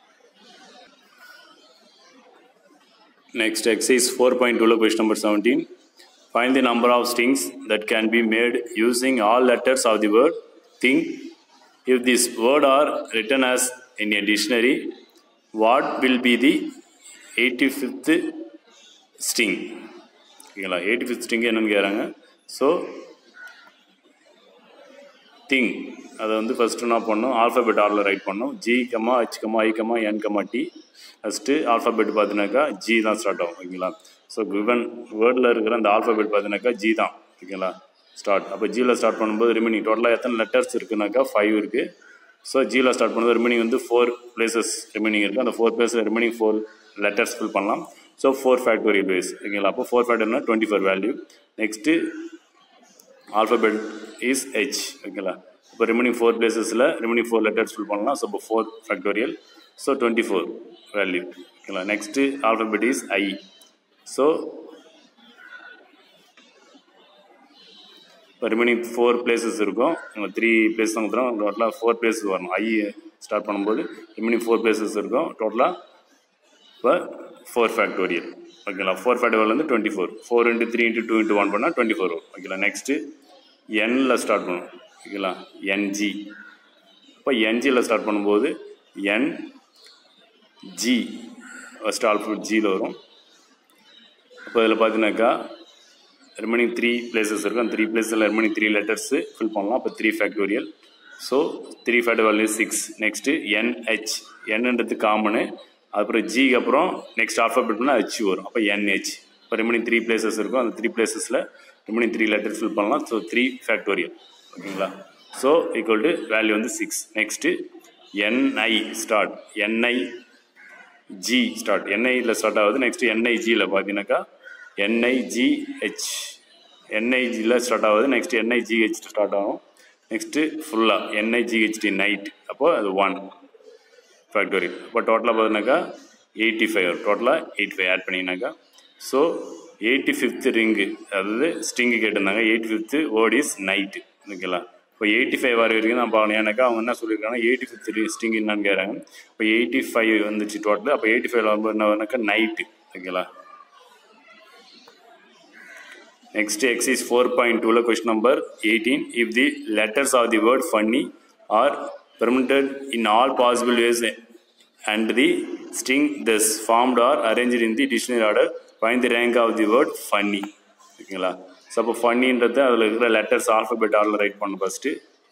Next exercise 4.2 question number 17. Find the number of stings that can be made using all letters of the word thing. If this word are written as in a dictionary, what will be the 85th sting? ஓகேங்களா எயிட்டி ஃபிஃப்த் ஸ்டிங் என்னன்னு கேட்குறாங்க ஸோ திங் அதை வந்து ஃபஸ்ட்டு என்ன பண்ணணும் ஆல்ஃபபெட் ஆர்டரில் ரைட் பண்ணணும் G comma H comma I comma N comma T first alphabet பார்த்தினாக்கா ஜி தான் ஸ்டார்ட் ஆகும் ஓகேங்களா ஸோ கிவன் வேர்டில் இருக்கிற அந்த ஆல்ஃபபெட் பார்த்தினாக்கா ஜி தான் ஓகேங்களா ஸ்டார்ட் அப்போ ஜியில் ஸ்டார்ட் பண்ணும்போது ரிமைனிங் டோட்டலாக எத்தனை லெட்டர்ஸ் இருக்குனாக்கா ஃபைவ் இருக்குது ஸோ ஜியில் ஸ்டார்ட் பண்ணும்போது ரிமைனிங் வந்து ஃபோர் பிளேசஸ் ரிமைனிங் இருக்குது அந்த ஃபோர் பிளேஸில் ரிமைனிங் ஃபோர் லெட்டர்ஸ் ஃபில் பண்ணலாம் ஸோ ஃபோர் ஃபேக்டோரியல் வேஸ் ஓகேங்களா அப்போ ஃபோர் ஃபேக்டர்னா twenty four value next alphabet is H ஓகேங்களா இப்போ ரிமைனிங் ஃபோர் பிளேசஸில் ரிமைனிங் ஃபோர் லெட்டர்ஸ் ஃபில் பண்ணலாம் ஸோ இப்போ four factorial so twenty four value ஓகேங்களா next alphabet is I so இப்போ ரிமைனிங் ஃபோர் பிளேசஸ் இருக்கும் உங்கள் த்ரீ பிளேஸ் தான் கொடுத்துரும் டோட்டலாக ஃபோர் பிளேசஸ் வரணும் ஐ ஸ்டார்ட் பண்ணும்போது ரிமைனிங் ஃபோர் பிளேசஸ் இருக்கும் டோட்டலாக இப்போ ஃபோர் ஃபேக்டோரியல் ஓகேங்களா ஃபோர் ஃபேக்டோரியல் வந்து twenty four four into three into two into one பண்ணால் டுவெண்ட்டி ஃபோர் வரும் ஓகேங்களா நெக்ஸ்ட்டு என்னில் ஸ்டார்ட் பண்ணணும் ஓகேங்களா என்ஜி இப்போ என்ஜியில் ஸ்டார்ட் பண்ணும்போது என் ஜி ஃபஸ்ட் ஆல்ஃபபெட் ஜியில் வரும் அப்போ இதில் பார்த்தீங்கன்னாக்கா ரிமைனிங் த்ரீ பிளேசஸ் இருக்கும் அந்த த்ரீ பிளேஸில் ரிமைனிங் த்ரீ லெட்டர்ஸு ஃபில் பண்ணலாம் அப்போ three factorial so three factor value six next N H என்னன்றது காமனு அப்புறம் ஜிக்கு அப்புறம் நெக்ஸ்ட் ஆல்ஃபபெட்னா ஹெச் வரும் அப்போ என்ஹெச் இப்போ ரிமைனிங் த்ரீ பிளேசஸ் இருக்கும் அந்த த்ரீ பிளேசஸில் ரிமைனிங் த்ரீ லெட்டர்ஸ் ஃபில் பண்ணலாம் ஸோ த்ரீ ஃபேக்டோரியல் ஓகேங்களா ஸோ ஈக்குவல் டு வேல்யூ வந்து six next N I start N I G start என்ஐயில் ஸ்டார்ட் ஆகுது நெக்ஸ்ட் என்ஐஜியில் பார்த்தீங்கன்னாக்கா என்ஐஜிஹெச் என்ஐஜியில் ஸ்டார்ட் ஆகுது நெக்ஸ்ட் என்ஐஜிஹெச் ஸ்டார்ட் ஆகும் நெக்ஸ்ட்டு ஃபுல்லாக என்ஐஜிஹெச்டி நைட் அப்போது அது ஒன் ஃபேக்டோரியல் இப்போ டோட்டலாக பார்த்தீங்கன்னாக்கா எயிட்டி ஃபைவ் டோட்டலாக எயிட்டி ஃபைவ் ஆட் பண்ணிங்கனாக்கா ஸோ எயிட்டி ஃபிஃப்த்து ரிங்கு அதாவது ஸ்டிங்கு கேட்டிருந்தாங்க eighty fifth word is night ஓகேங்களா இப்போ எயிட்டி ஃபைவ் வர வரைக்கும் நான் பார்க்கணும் ஏன்னாக்கா அவங்க என்ன சொல்லியிருக்காங்கன்னா எயிட்டி ஃபிஃப்த் ஸ்டிங் என்னன்னு கேட்குறாங்க இப்போ எயிட்டி ஃபைவ் வந்துச்சு டோட்டல் அப்போ எயிட்டி ஃபைவ் வரும்போது என்ன வரும்னாக்கா நைட்டு ஓகேங்களா Next exercise 4.2 question number 18. If the letters of the word funny are permuted in all possible ways and the string thus formed or arranged in the dictionary order, find the rank of the word funny. ஓகேங்களா ஸோ அப்போ ஃபன்னின்றது அதில் இருக்கிற லெட்டர்ஸ் ஆல்ஃபபெட் ஆர்டரில் ரைட் பண்ண ஃபஸ்ட்டு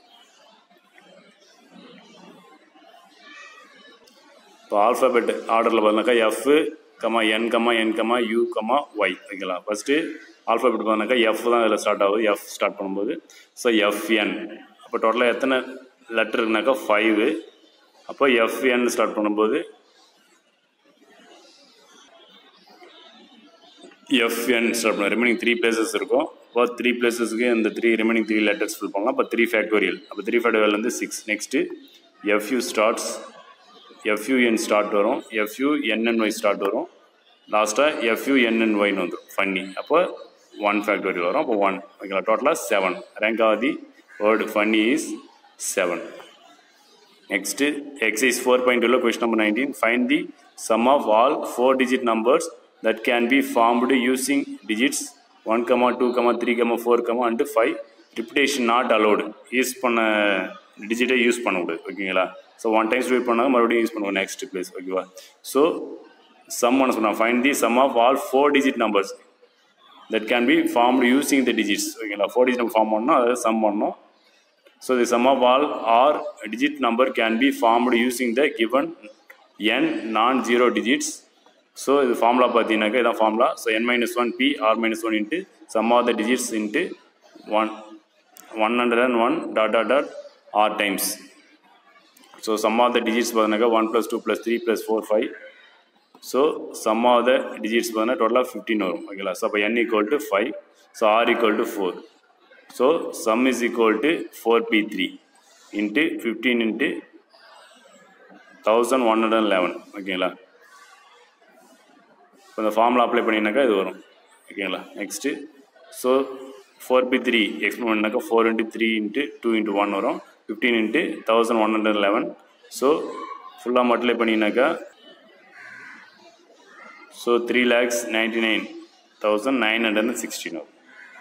இப்போ ஆல்ஃபபெட் ஆர்டரில் பார்த்தீங்கன்னாக்கா F comma N comma N comma U comma Y ஓகேங்களா ஃபஸ்ட்டு ஆல்ஃபபெட் பார்த்தீங்கன்னாக்கா எஃப் தான் இதில் ஸ்டார்ட் ஆகுது எஃப் ஸ்டார்ட் பண்ணும்போது ஸோ எஃப்என் அப்போ டோட்டலாக எத்தனை லெட்டர் இருக்குனாக்கா ஃபைவு அப்போ எஃப்என் ஸ்டார்ட் பண்ணும்போது எஃப்என் ஸ்டார்ட் பண்ண ரிமைனிங் த்ரீ பிளேசஸ் இருக்கும் இப்போ த்ரீ பிளேசஸ்க்கு இந்த three remaining three letters fill பண்ணலாம் இப்போ த்ரீ ஃபேக்டோரியல் அப்போ த்ரீ ஃபேக்டோரியல் வந்து six next F U starts F U N start வரும் எஃப்யூஎன்என்ஒய் ஸ்டார்ட் வரும் லாஸ்ட்டாக எஃப்யூஎன்என்ஒய்னு வந்துடும் ஃபன்னி அப்போ ஒன் ஃபேக்டோரியல் வரும் அப்போ ஒன் ஓகேங்களா டோட்டலாக seven rank of the word funny is seven next exercise four point டூவில் question number nineteen find the sum of all four digit numbers that can be formed using digits one comma two comma three comma four comma and five repetition not allowed use பண்ண டிஜிட்டை யூஸ் பண்ணக்கூடாது ஓகேங்களா ஸோ ஒன் டைம்ஸ் ரீட் பண்ணால் மறுபடியும் யூஸ் பண்ணுவோம் நெக்ஸ்ட் பிளேஸ் ஓகேவா ஸோ சம் பண்ண சொன்னால் find the sum of all four digit numbers that can be formed using the digits ஓகேங்களா ஃபோர் டிஜிட் நம்பர் ஃபார்ம் பண்ணணும் அதை சம் பண்ணணும் so the sum of all R digit number can be formed using the given N non zero digits so இது ஃபார்முலா பார்த்தீங்கன்னாக்கா இதான் formula so N minus one P R minus one into sum of the digits into one one hundred and one dot dot dot R times so sum of the digits பார்த்தீங்கன்னாக்கா one plus two plus three plus four five so sum of the digits பார்த்தீங்கன்னா டோட்டலாக ஃபிஃப்டின் வரும் ஓகேங்களா ஸோ அப்போ N equal to five so R equal to four so sum is equal to four P three into fifteen into thousand one hundred eleven ஓகேங்களா இப்போ இந்த ஃபார்முலா அப்ளை பண்ணினாக்கா இது வரும் ஓகேங்களா next so four P three explain பண்ணாக்கா four into three into two into one வரும் fifteen into thousand one hundred eleven so ஃபுல்லாக மல்டிப்ளை பண்ணினாக்கா so three lakhs ninety nine thousand nine hundred and sixteen வரும்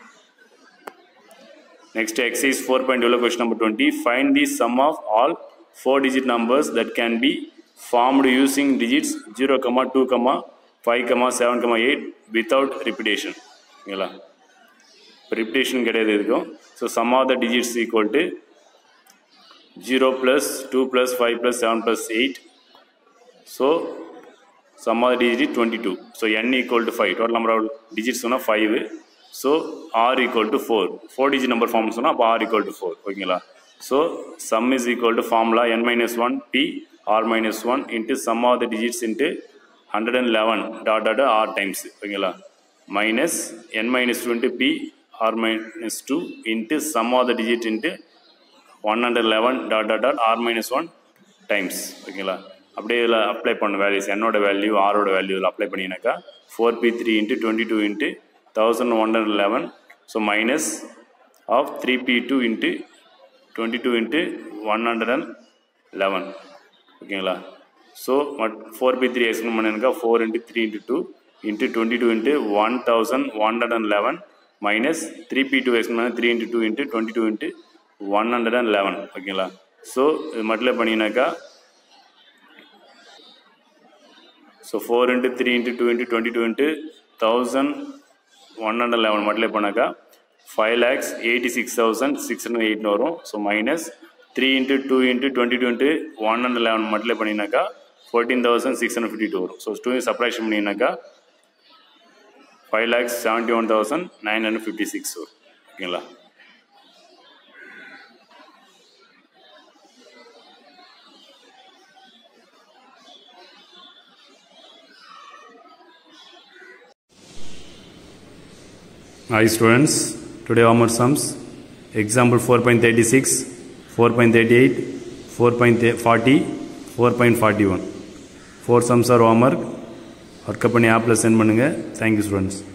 Next exercise 4.12 question number 20. Find the sum of all four digit numbers that can be formed using digits 0, 2, 5, 7, 8 without repetition. ஓகேங்களா இப்போ ரிப்பிட்டேஷன் கிடையாது இருக்கும் so sum of the digits equal to zero plus two plus five plus seven plus eight so sum of the digit twenty two so N equal to five total number of digits சொன்னால் five so R equal to four four digit number form சொன்னால் அப்போ ஆர் ஈக்குவல் டு ஃபோர் ஓகேங்களா so sum is equal to formula N minus one P R minus one into sum of the digits into hundred and eleven dot dot R times ஓகேங்களா minus N minus two into P R minus two into sum of the digit into one hundred eleven dot dot dot R minus one times ஓகேங்களா அப்படியே இதில் அப்ளை பண்ண வேல்யூஸ் என்னோட வேல்யூ ஆரோட வேல்யூ இதில் அப்ளை பண்ணினாக்கா four P three into twenty two into thousand one hundred eleven so minus of three P two into twenty two into one hundred and eleven ஓகேங்களா ஸோ மட் ஃபோர் பி த்ரீ எக்ஸ்பிளைன் பண்ணிருக்கா four into three into two into twenty two into one thousand one hundred and eleven minus three P two explain பண்ண three into two into twenty two into one hundred and eleven ஓகேங்களா ஸோ இது மட்டும் பண்ணினாக்கா so four into three into two into twenty two into thousand one hundred eleven multiply பண்ணாக்கா five lakhs eighty six thousand six hundred எயிட்னு வரும் so minus three into two into twenty two into one hundred eleven multiply பண்ணினாக்கா fourteen thousand six hundred fifty two வரும் ஸோ டூ சப்ராக்ஷன் பண்ணினாக்கா five lakhs seventy one thousand nine hundred fifty six வரும் ஓகேங்களா Hi students, today our sums example 4.36, 4.38, 4.40, 4.41 four sums are homework ஒர்க்கப் பண்ணி ஆப்பில் சென்ட் பண்ணுங்கள் தேங்க்யூ ஸ்டூடெண்ட்ஸ்